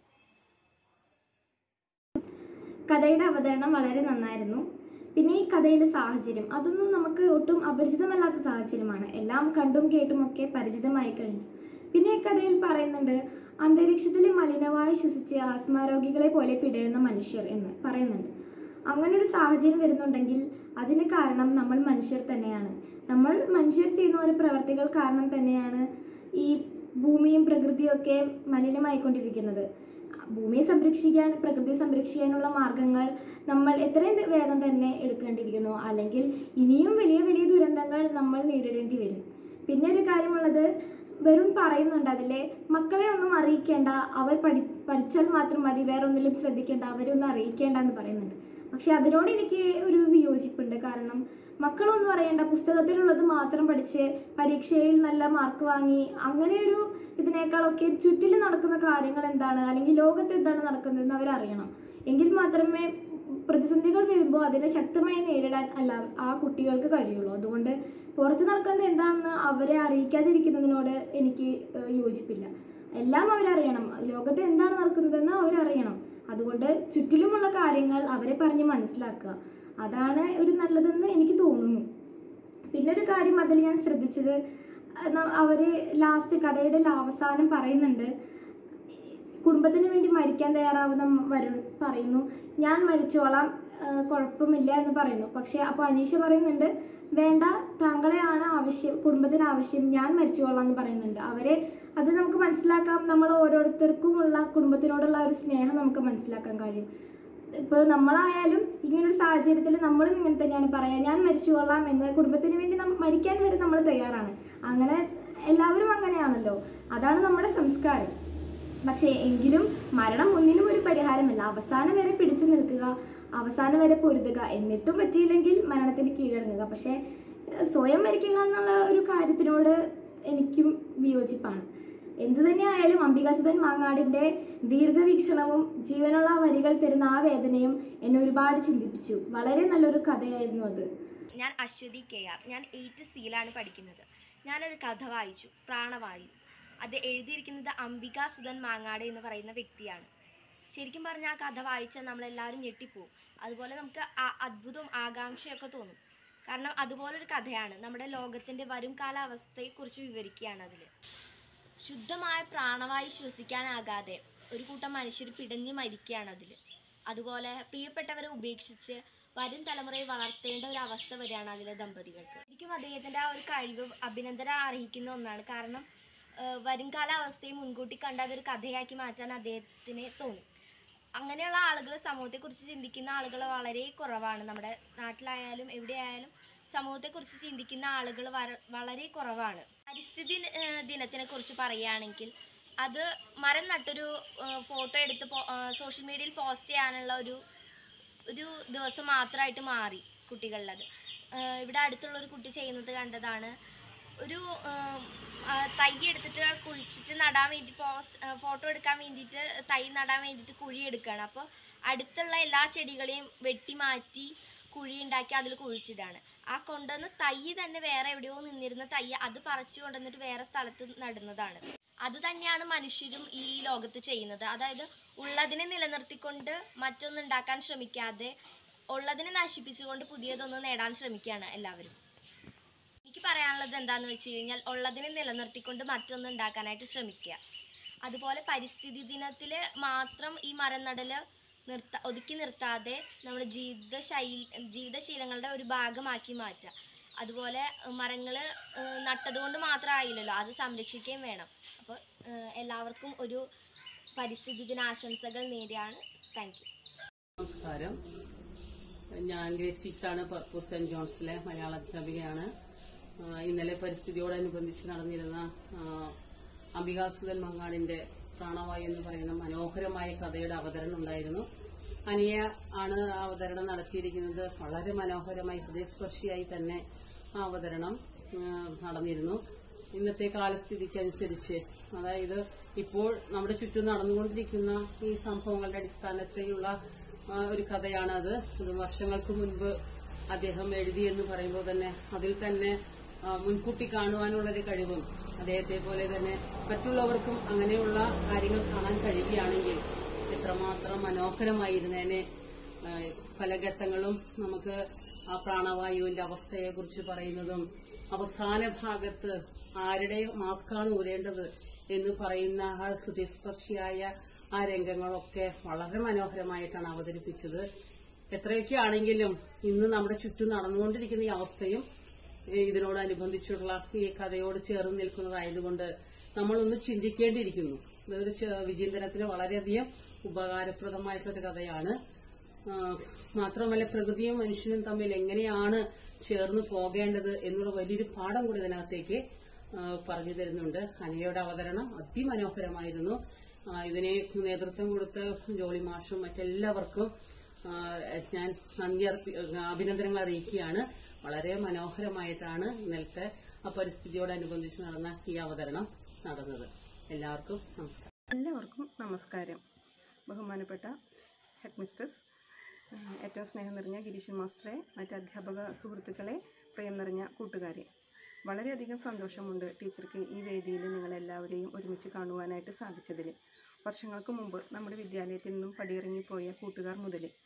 കഥയുടെ അവതരണം വളരെ നന്നായിരുന്നു പിന്നെ ഈ കഥയിലെ സാഹചര്യം അതൊന്നും നമുക്ക് ഒട്ടും അപരിചിതമല്ലാത്ത സാഹചര്യമാണ് എല്ലാം കണ്ടും കേട്ടും ഒക്കെ പരിചിതമായി കഴിഞ്ഞു പിന്നെ ഈ കഥയിൽ പറയുന്നുണ്ട് അന്തരീക്ഷത്തിലെ മലിനവായു ശ്വസിച്ച് ആസ്മാരോഗികളെ പോലെ പിടയുന്ന മനുഷ്യർ എന്ന് പറയുന്നുണ്ട് അങ്ങനെ ഒരു സാഹചര്യം വരുന്നുണ്ടെങ്കിൽ അതിന് കാരണം നമ്മൾ മനുഷ്യർ തന്നെയാണ് നമ്മൾ മനുഷ്യർ ചെയ്യുന്ന ഓരോ പ്രവർത്തികൾ കാരണം തന്നെയാണ് ഈ ഭൂമിയും പ്രകൃതിയും ഒക്കെ മലിനമായിക്കൊണ്ടിരിക്കുന്നത് ഭൂമിയെ സംരക്ഷിക്കാൻ പ്രകൃതിയെ സംരക്ഷിക്കാനുള്ള മാർഗങ്ങൾ നമ്മൾ എത്രയും ത- വേഗം തന്നെ എടുക്കേണ്ടിയിരിക്കുന്നു അല്ലെങ്കിൽ ഇനിയും വലിയ വലിയ ദുരന്തങ്ങൾ നമ്മൾ നേരിടേണ്ടി വരും പിന്നെ ഒരു കാര്യമുള്ളത് വെറും പറയുന്നുണ്ട് അതിലെ മക്കളെ ഒന്നും അറിയിക്കേണ്ട അവർ പഠി പഠിച്ചാൽ മാത്രം മതി വേറെ ഒന്നിലും ശ്രദ്ധിക്കേണ്ട അവരെ ഒന്നും അറിയിക്കേണ്ട എന്ന് പറയുന്നുണ്ട് പക്ഷെ അതിനോട് എനിക്ക് ഒരു വിയോജിപ്പുണ്ട് കാരണം മക്കളൊന്നും അറിയണ്ട പുസ്തകത്തിലുള്ളത് മാത്രം പഠിച്ച് പരീക്ഷയിൽ നല്ല മാർക്ക് വാങ്ങി അങ്ങനെ ഒരു ഇതിനേക്കാളൊക്കെ ചുറ്റിലും നടക്കുന്ന കാര്യങ്ങൾ എന്താണ് അല്ലെങ്കിൽ ലോകത്ത് എന്താണ് നടക്കുന്നതെന്ന് അവരറിയണം എങ്കിൽ മാത്രമേ പ്രതിസന്ധികൾ വരുമ്പോൾ അതിനെ ശക്തമായി നേരിടാൻ അല്ല ആ കുട്ടികൾക്ക് കഴിയുള്ളൂ അതുകൊണ്ട് പുറത്ത് നടക്കുന്നത് എന്താണെന്ന് അവരെ അറിയിക്കാതിരിക്കുന്നതിനോട് എനിക്ക് ഏഹ്, യോജിപ്പില്ല എല്ലാം അവരറിയണം ലോകത്ത് എന്താണ് നടക്കുന്നതെന്ന് അവരറിയണം അതുകൊണ്ട് ചുറ്റിലുമുള്ള കാര്യങ്ങൾ അവരെ പറഞ്ഞ് മനസ്സിലാക്കുക അതാണ് ഒരു നല്ലതെന്ന് എനിക്ക് തോന്നുന്നു പിന്നെ ഒരു കാര്യം അതിൽ ഞാൻ ശ്രദ്ധിച്ചത് അവർ ലാസ്റ്റ് കഥയുടെ അവസാനം പറയുന്നുണ്ട് കുടുംബത്തിന് വേണ്ടി മരിക്കാൻ തയ്യാറാവുന്ന വരുൺ പറയുന്നു ഞാൻ മരിച്ചോളാം ആ, കുഴപ്പമില്ല എന്ന് പറയുന്നു പക്ഷേ അപ്പോൾ അനീഷ പറയുന്നുണ്ട് വേണ്ട താങ്കളെയാണ് ആവശ്യം കുടുംബത്തിന് ആവശ്യം ഞാൻ മരിച്ചോളാം എന്ന് പറയുന്നുണ്ട് അവരെ അത് നമുക്ക് മനസ്സിലാക്കാം നമ്മൾ ഓരോരുത്തർക്കുമുള്ള കുടുംബത്തിനോടുള്ള ഒരു സ്നേഹം നമുക്ക് മനസ്സിലാക്കാൻ കഴിയും ഇപ്പോൾ നമ്മളായാലും ഇങ്ങനൊരു സാഹചര്യത്തിൽ നമ്മളും ഇങ്ങനെ തന്നെയാണ് പറയാം ഞാൻ മരിച്ചുകൊള്ളാം എന്ന് കുടുംബത്തിന് വേണ്ടി നം- മരിക്കാൻ വരെ നമ്മൾ തയ്യാറാണ് അങ്ങനെ എല്ലാവരും അങ്ങനെയാണല്ലോ അതാണ് നമ്മുടെ സംസ്കാരം പക്ഷേ എങ്കിലും മരണം ഒന്നിനും ഒരു പരിഹാരമല്ല അവസാനം വരെ പിടിച്ചു നിൽക്കുക അവസാനം വരെ പൊരുതുക എന്നിട്ടും പറ്റിയില്ലെങ്കിൽ മരണത്തിന് കീഴടങ്ങുക പക്ഷേ ഏഹ്, സ്വയം മരിക്കുക എന്നുള്ള ഒരു കാര്യത്തിനോട് എനിക്കും വിയോജിപ്പാണ് എന്തു തന്നെയായാലും അംബികാസുധൻ മാങ്ങാടിൻ്റെ ദീർഘവീക്ഷണവും ജീവനുള്ള വരികൾ തരുന്ന ആ വേദനയും എന്നെ ഒരുപാട് ചിന്തിപ്പിച്ചു വളരെ നല്ലൊരു കഥയായിരുന്നു അത് ഞാൻ അശ്വതി കെ ആർ ഞാൻ എയ്റ്റ് സിയിലാണ് പഠിക്കുന്നത് ഞാനൊരു കഥ വായിച്ചു പ്രാണവായു അത് എഴുതിയിരിക്കുന്നത് അംബിക സുധൻ മാങ്ങാട് എന്ന് പറയുന്ന വ്യക്തിയാണ് ശരിക്കും പറഞ്ഞാൽ ആ കഥ വായിച്ചാൽ നമ്മളെല്ലാവരും ഞെട്ടിപ്പോവും അതുപോലെ നമുക്ക് ആ അത്ഭുതവും ആകാംക്ഷയൊക്കെ തോന്നും കാരണം അതുപോലൊരു കഥയാണ് നമ്മുടെ ലോകത്തിൻ്റെ വരും കാലാവസ്ഥയെക്കുറിച്ച് വിവരിക്കുകയാണ് അതിൽ ശുദ്ധമായ പ്രാണവായു ശ്വസിക്കാനാകാതെ ഒരു കൂട്ടം മനുഷ്യർ പിടഞ്ഞു മരിക്കുകയാണ് അതിൽ അതുപോലെ പ്രിയപ്പെട്ടവരെ ഉപേക്ഷിച്ച് വരും തലമുറയെ വളർത്തേണ്ട ഒരു അവസ്ഥ വരികയാണ് അതിലെ ദമ്പതികൾക്ക് ശരിക്കും അദ്ദേഹത്തിൻ്റെ ആ ഒരു കഴിവ് അഭിനന്ദനം അർഹിക്കുന്ന ഒന്നാണ് കാരണം ഏഹ് വരും കാലാവസ്ഥയെ മുൻകൂട്ടി കണ്ട് അതൊരു കഥയാക്കി മാറ്റാൻ അദ്ദേഹത്തിന് തോന്നി അങ്ങനെയുള്ള ആളുകൾ സമൂഹത്തെക്കുറിച്ച് ചിന്തിക്കുന്ന ആളുകൾ വളരെ കുറവാണ് നമ്മുടെ നാട്ടിലായാലും എവിടെയായാലും സമൂഹത്തെക്കുറിച്ച് ചിന്തിക്കുന്ന ആളുകൾ വര- വളരെ കുറവാണ് പരിസ്ഥിതി ഏഹ് ദിനത്തിനെ കുറിച്ച് പറയുകയാണെങ്കിൽ അത് മരം നട്ടൊരു ഏഹ് ഫോട്ടോ എടുത്ത് സോഷ്യൽ മീഡിയയിൽ പോസ്റ്റ് ചെയ്യാനുള്ള ഒരു ഒരു ദിവസം മാത്രമായിട്ട് മാറി കുട്ടികളിലത് ഏഹ് ഇവിടെ അടുത്തുള്ള ഒരു കുട്ടി ചെയ്യുന്നത് കണ്ടതാണ് ഒരു ഏഹ്, ആ, തൈ എടുത്തിട്ട് കുഴിച്ചിട്ട് നടാൻ വേണ്ടി പോസ്റ്റ് ഫോട്ടോ എടുക്കാൻ വേണ്ടിയിട്ട് തൈ നടാൻ വേണ്ടിയിട്ട് കുഴി എടുക്കുകയാണ് അപ്പോൾ അടുത്തുള്ള എല്ലാ ചെടികളെയും വെട്ടി മാറ്റി കുഴി ഉണ്ടാക്കി അതിൽ കുഴിച്ചിടാണ് ആ കൊണ്ടുവന്ന് തൈ തന്നെ വേറെ എവിടെയോ നിന്നിരുന്ന തൈ അത് പറിച്ചു കൊണ്ടുവന്നിട്ട് വേറെ സ്ഥലത്ത് നടുന്നതാണ് അത് തന്നെയാണ് മനുഷ്യരും ഈ ലോകത്ത് ചെയ്യുന്നത് അതായത് ഉള്ളതിനെ നിലനിർത്തിക്കൊണ്ട് മറ്റൊന്നുണ്ടാക്കാൻ ശ്രമിക്കാതെ ഉള്ളതിനെ നശിപ്പിച്ചുകൊണ്ട് പുതിയതൊന്ന് നേടാൻ ശ്രമിക്കുകയാണ് എല്ലാവരും എനിക്ക് പറയാനുള്ളത് എന്താണെന്ന് വെച്ച് കഴിഞ്ഞാൽ ഉള്ളതിനെ നിലനിർത്തിക്കൊണ്ട് മറ്റൊന്ന് ഉണ്ടാക്കാനായിട്ട് ശ്രമിക്കുക അതുപോലെ പരിസ്ഥിതി ദിനത്തിൽ മാത്രം ഈ മരം നടൽ നിർത്ത ഒതുക്കി നിർത്താതെ നമ്മുടെ ജീവിത ശൈലി ജീവിതശീലങ്ങളുടെ ഒരു ഭാഗമാക്കി മാറ്റുക അതുപോലെ മരങ്ങൾ നട്ടതുകൊണ്ട് മാത്രമായില്ലല്ലോ അത് സംരക്ഷിക്കുകയും വേണം അപ്പോൾ എല്ലാവർക്കും ഒരു പരിസ്ഥിതി ദിനാശംസകൾ നേടിയാണ് താങ്ക് യു നമസ്കാരം ഞാൻ ഗ്രേസ് ടീച്ചറാണ് പർപ്പൂർ സെന്റ് ജോൺസിലെ മലയാള അധ്യാപികയാണ് ആ, ഇന്നലെ പരിസ്ഥിതിയോടനുബന്ധിച്ച് നടന്നിരുന്ന ആ, അംബികാസുധൻ മങ്ങാടിന്റെ പ്രാണവായു എന്ന് പറയുന്ന മനോഹരമായ കഥയുടെ അവതരണം ഉണ്ടായിരുന്നു അനിയ ആണ് ആ അവതരണം നടത്തിയിരിക്കുന്നത് വളരെ മനോഹരമായി ഹൃദയസ്പർശിയായി തന്നെ ആ അവതരണം ആ, നടന്നിരുന്നു ഇന്നത്തെ കാലസ്ഥിതിക്കനുസരിച്ച് അതായത് ഇപ്പോൾ നമ്മുടെ ചുറ്റും നടന്നുകൊണ്ടിരിക്കുന്ന ഈ സംഭവങ്ങളുടെ അടിസ്ഥാനത്തിലുള്ള ആ, ഒരു കഥയാണത് ഇത് വർഷങ്ങൾക്ക് മുൻപ് അദ്ദേഹം എഴുതി എന്ന് പറയുമ്പോൾ തന്നെ അതിൽ തന്നെ ആ, മുൻകൂട്ടി കാണുവാനുള്ളൊരു കഴിവും അദ്ദേഹത്തെ പോലെ തന്നെ മറ്റുള്ളവർക്കും അങ്ങനെയുള്ള കാര്യങ്ങൾ കാണാൻ കഴിയുകയാണെങ്കിൽ എത്രമാത്രം മനോഹരമായിരുന്നേനെ ആ, പല ഘട്ടങ്ങളും നമുക്ക് ആ പ്രാണവായുവിന്റെ അവസ്ഥയെക്കുറിച്ച് പറയുന്നതും അവസാന ഭാഗത്ത് ആരുടെ മാസ്കാണ് ഊരേണ്ടത് എന്ന് പറയുന്ന ആ ഹൃദയസ്പർശിയായ ആ രംഗങ്ങളൊക്കെ വളരെ മനോഹരമായിട്ടാണ് അവതരിപ്പിച്ചത് എത്രയൊക്കെ ആണെങ്കിലും ഇന്ന് നമ്മുടെ ചുറ്റും നടന്നുകൊണ്ടിരിക്കുന്ന ഈ അവസ്ഥയും ഏഹ് ഇതിനോടനുബന്ധിച്ചുള്ള ഈ കഥയോട് ചേർന്ന് നിൽക്കുന്നതായതുകൊണ്ട് നമ്മളൊന്ന് ചിന്തിക്കേണ്ടിയിരിക്കുന്നു ഇതൊരു ചെ- വിചിന്തനത്തിന് വളരെയധികം ഉപകാരപ്രദമായിട്ടുള്ളൊരു കഥയാണ് ആ, മാത്രമല്ല പ്രകൃതിയും മനുഷ്യനും തമ്മിൽ എങ്ങനെയാണ് ചേർന്ന് പോകേണ്ടത് എന്നുള്ള വലിയൊരു പാഠം കൂടി ഇതിനകത്തേക്ക് ആ, പറഞ്ഞു തരുന്നുണ്ട് അനയുടെ അവതരണം അതിമനോഹരമായിരുന്നു ആ, ഇതിനെ നേതൃത്വം കൊടുത്ത ജോളി മാഷും മറ്റെല്ലാവർക്കും ആ, ഞാൻ നന്ദി അർപ്പി അഭിനന്ദനങ്ങൾ അറിയിക്കുകയാണ് വളരെ മനോഹരമായിട്ടാണ് ഇന്നലത്തെ ആ പരിസ്ഥിതിയോടനുബന്ധിച്ച് നടന്ന ഈ അവതരണം നടന്നത് എല്ലാവർക്കും നമസ്കാരം എല്ലാവർക്കും നമസ്കാരം ബഹുമാനപ്പെട്ട ഹെഡ് മിസ്റ്റേഴ്സ് ഏഹ് ഏറ്റവും സ്നേഹം നിറഞ്ഞ ഗിരീശൻ മാസ്റ്ററെ മറ്റ് അധ്യാപക സുഹൃത്തുക്കളെ പ്രിയം നിറഞ്ഞ കൂട്ടുകാരെ വളരെയധികം സന്തോഷമുണ്ട് ടീച്ചർക്ക് ഈ വേദിയിൽ നിങ്ങളെല്ലാവരെയും ഒരുമിച്ച് കാണുവാനായിട്ട് സാധിച്ചതിൽ വർഷങ്ങൾക്ക് മുമ്പ് നമ്മുടെ വിദ്യാലയത്തിൽ നിന്നും പടിയിറങ്ങിപ്പോയ കൂട്ടുകാർ മുതൽ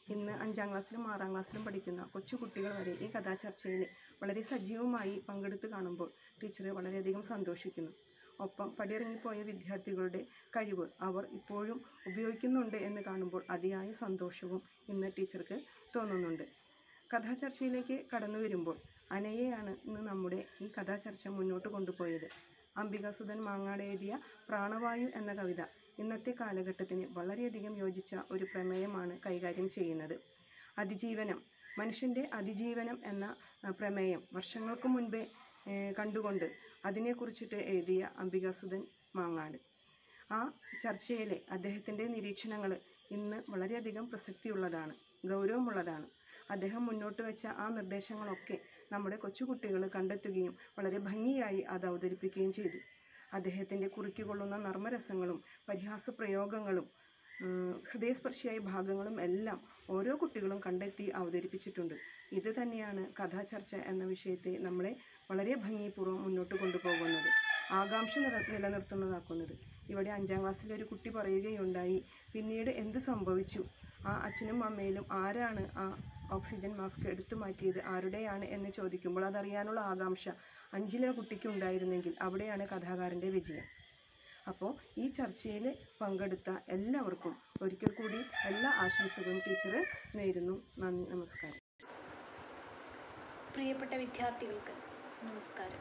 ഇന്ന് അഞ്ചാം ക്ലാസ്സിലും ആറാം ക്ലാസ്സിലും പഠിക്കുന്ന കൊച്ചു കുട്ടികൾ വരെ ഈ കഥാചർച്ചയിൽ വളരെ സജീവമായി പങ്കെടുത്ത് കാണുമ്പോൾ ടീച്ചർ വളരെയധികം സന്തോഷിക്കുന്നു ഒപ്പം പടിയിറങ്ങിപ്പോയ വിദ്യാർത്ഥികളുടെ കഴിവ് അവർ ഇപ്പോഴും ഉപയോഗിക്കുന്നുണ്ട് എന്ന് കാണുമ്പോൾ അതിയായ സന്തോഷവും ഇന്ന് ടീച്ചർക്ക് തോന്നുന്നുണ്ട് കഥാചർച്ചയിലേക്ക് കടന്നു വരുമ്പോൾ അനയെയാണ് ഇന്ന് നമ്മുടെ ഈ കഥാചർച്ച മുന്നോട്ട് കൊണ്ടുപോയത് അംബികാസുധൻ മാങ്ങാട് എഴുതിയ പ്രാണവായു എന്ന കവിത ഇന്നത്തെ കാലഘട്ടത്തിന് വളരെയധികം യോജിച്ച ഒരു പ്രമേയമാണ് കൈകാര്യം ചെയ്യുന്നത് അതിജീവനം മനുഷ്യൻ്റെ അതിജീവനം എന്ന ആ, പ്രമേയം വർഷങ്ങൾക്ക് മുൻപേ ഏ, കണ്ടുകൊണ്ട് അതിനെക്കുറിച്ചിട്ട് എഴുതിയ അംബികാസുധൻ മാങ്ങാട് ആ ചർച്ചയിലെ അദ്ദേഹത്തിൻ്റെ നിരീക്ഷണങ്ങൾ ഇന്ന് വളരെയധികം പ്രസക്തിയുള്ളതാണ് ഗൗരവമുള്ളതാണ് അദ്ദേഹം മുന്നോട്ട് വെച്ച ആ നിർദ്ദേശങ്ങളൊക്കെ നമ്മുടെ കൊച്ചുകുട്ടികൾ കണ്ടെത്തുകയും വളരെ ഭംഗിയായി അത് അവതരിപ്പിക്കുകയും ചെയ്തു അദ്ദേഹത്തിൻ്റെ കുറിക്കുകൊള്ളുന്ന നർമ്മരസങ്ങളും പരിഹാസ പ്രയോഗങ്ങളും ഉം, ഹൃദയസ്പർശിയായ ഭാഗങ്ങളും എല്ലാം ഓരോ കുട്ടികളും കണ്ടെത്തി അവതരിപ്പിച്ചിട്ടുണ്ട് ഇത് തന്നെയാണ് കഥാചർച്ച എന്ന വിഷയത്തെ നമ്മളെ വളരെ ഭംഗിപൂർവ്വം മുന്നോട്ട് കൊണ്ടുപോകുന്നത് ആകാംക്ഷ നില നിലനിർത്തുന്നതാക്കുന്നത് ഇവിടെ അഞ്ചാം ക്ലാസ്സിലെ ഒരു കുട്ടി പറയുകയുണ്ടായി പിന്നീട് എന്ത് സംഭവിച്ചു ആ അച്ഛനും അമ്മയിലും ആരാണ് ആ ഓക്സിജൻ മാസ്ക് എടുത്തു മാറ്റിയത് ആരുടെയാണ് എന്ന് ചോദിക്കുമ്പോൾ അതറിയാനുള്ള ആകാംക്ഷ അഞ്ചിലെ കുട്ടിക്ക് ഉണ്ടായിരുന്നെങ്കിൽ അവിടെയാണ് കഥാകാരൻ്റെ വിജയം അപ്പോൾ ഈ ചർച്ചയിൽ പങ്കെടുത്ത എല്ലാവർക്കും ഒരിക്കൽ കൂടി എല്ലാ ആശംസകളും ടീച്ചർ നേരുന്നു നന്ദി നമസ്കാരം പ്രിയപ്പെട്ട വിദ്യാർത്ഥികൾക്ക് നമസ്കാരം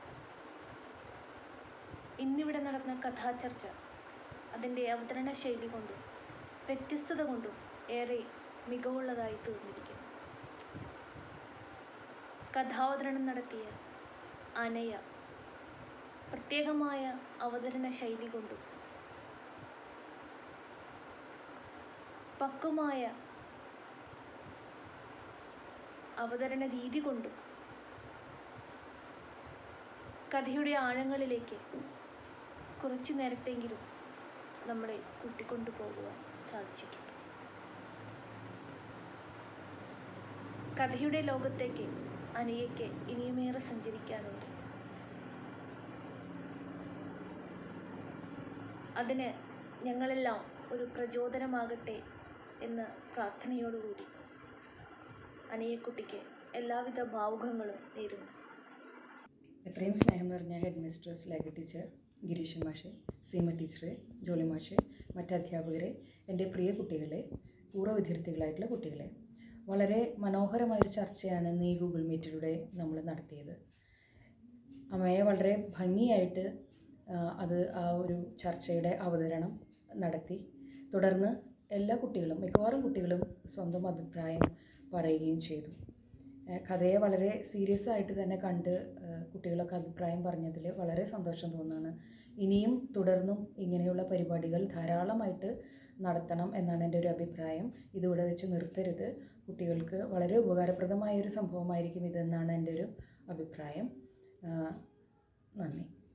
ഇന്നിവിടെ നടന്ന കഥാചർച്ച അതിൻ്റെ അവതരണ ശൈലി കൊണ്ടും വ്യത്യസ്തത കൊണ്ടും ഏറെ മികവുള്ളതായി തീർന്നിരിക്കുന്നു കഥാവതരണം നടത്തിയ അനയ പ്രത്യേകമായ അവതരണ ശൈലി കൊണ്ടും പക്വമായ അവതരണ രീതി കൊണ്ടും കഥയുടെ ആഴങ്ങളിലേക്ക് കുറച്ചു നേരത്തെങ്കിലും നമ്മളെ കൂട്ടിക്കൊണ്ടു പോകുവാൻ സാധിച്ചിട്ടുണ്ട് കഥയുടെ ലോകത്തേക്ക് അനിയയ്ക്ക് ഇനിയുമേറെ സഞ്ചരിക്കാനുണ്ട് അതിന് ഞങ്ങളെല്ലാം ഒരു പ്രചോദനമാകട്ടെ എന്ന പ്രാർത്ഥനയോടുകൂടി അനിയക്കുട്ടിക്ക് എല്ലാവിധ ഭാവുകങ്ങളും നേരുന്നു എത്രയും സ്നേഹം നിറഞ്ഞ head mistress Lekha teacher Gireeshan മാഷ് സീമ ടീച്ചറെ ജോളി മാഷ് മറ്റ് അധ്യാപകരെ എൻ്റെ പ്രിയ കുട്ടികളെ പൂർവ്വ വിദ്യാർത്ഥികളായിട്ടുള്ള കുട്ടികളെ വളരെ മനോഹരമായൊരു ചർച്ചയാണ് ഇന്ന് ഈ ഗൂഗിൾ മീറ്റിലൂടെ നമ്മൾ നടത്തിയത് അമ്മയെ വളരെ ഭംഗിയായിട്ട് ആ, അത് ആ ഒരു ചർച്ചയുടെ അവതരണം നടത്തി തുടർന്ന് എല്ലാ കുട്ടികളും മിക്കവാറും കുട്ടികളും സ്വന്തം അഭിപ്രായം പറയുകയും ചെയ്തു ഏഹ് കഥയെ വളരെ സീരിയസ് ആയിട്ട് തന്നെ കണ്ട് ഏഹ് കുട്ടികളൊക്കെ അഭിപ്രായം പറഞ്ഞതിൽ വളരെ സന്തോഷം തോന്നുകയാണ് ഇനിയും തുടർന്നും ഇങ്ങനെയുള്ള പരിപാടികൾ ധാരാളമായിട്ട് നടത്തണം എന്നാണ് എൻ്റെ ഒരു അഭിപ്രായം ഇതിവിടെ വെച്ച് നിർത്തരുത് കുട്ടികൾക്ക് വളരെ ഉപകാരപ്രദമായ ഒരു സംഭവമായിരിക്കും ഇതെന്നാണ് എൻ്റെ ഒരു അഭിപ്രായം ആഹ് നന്ദി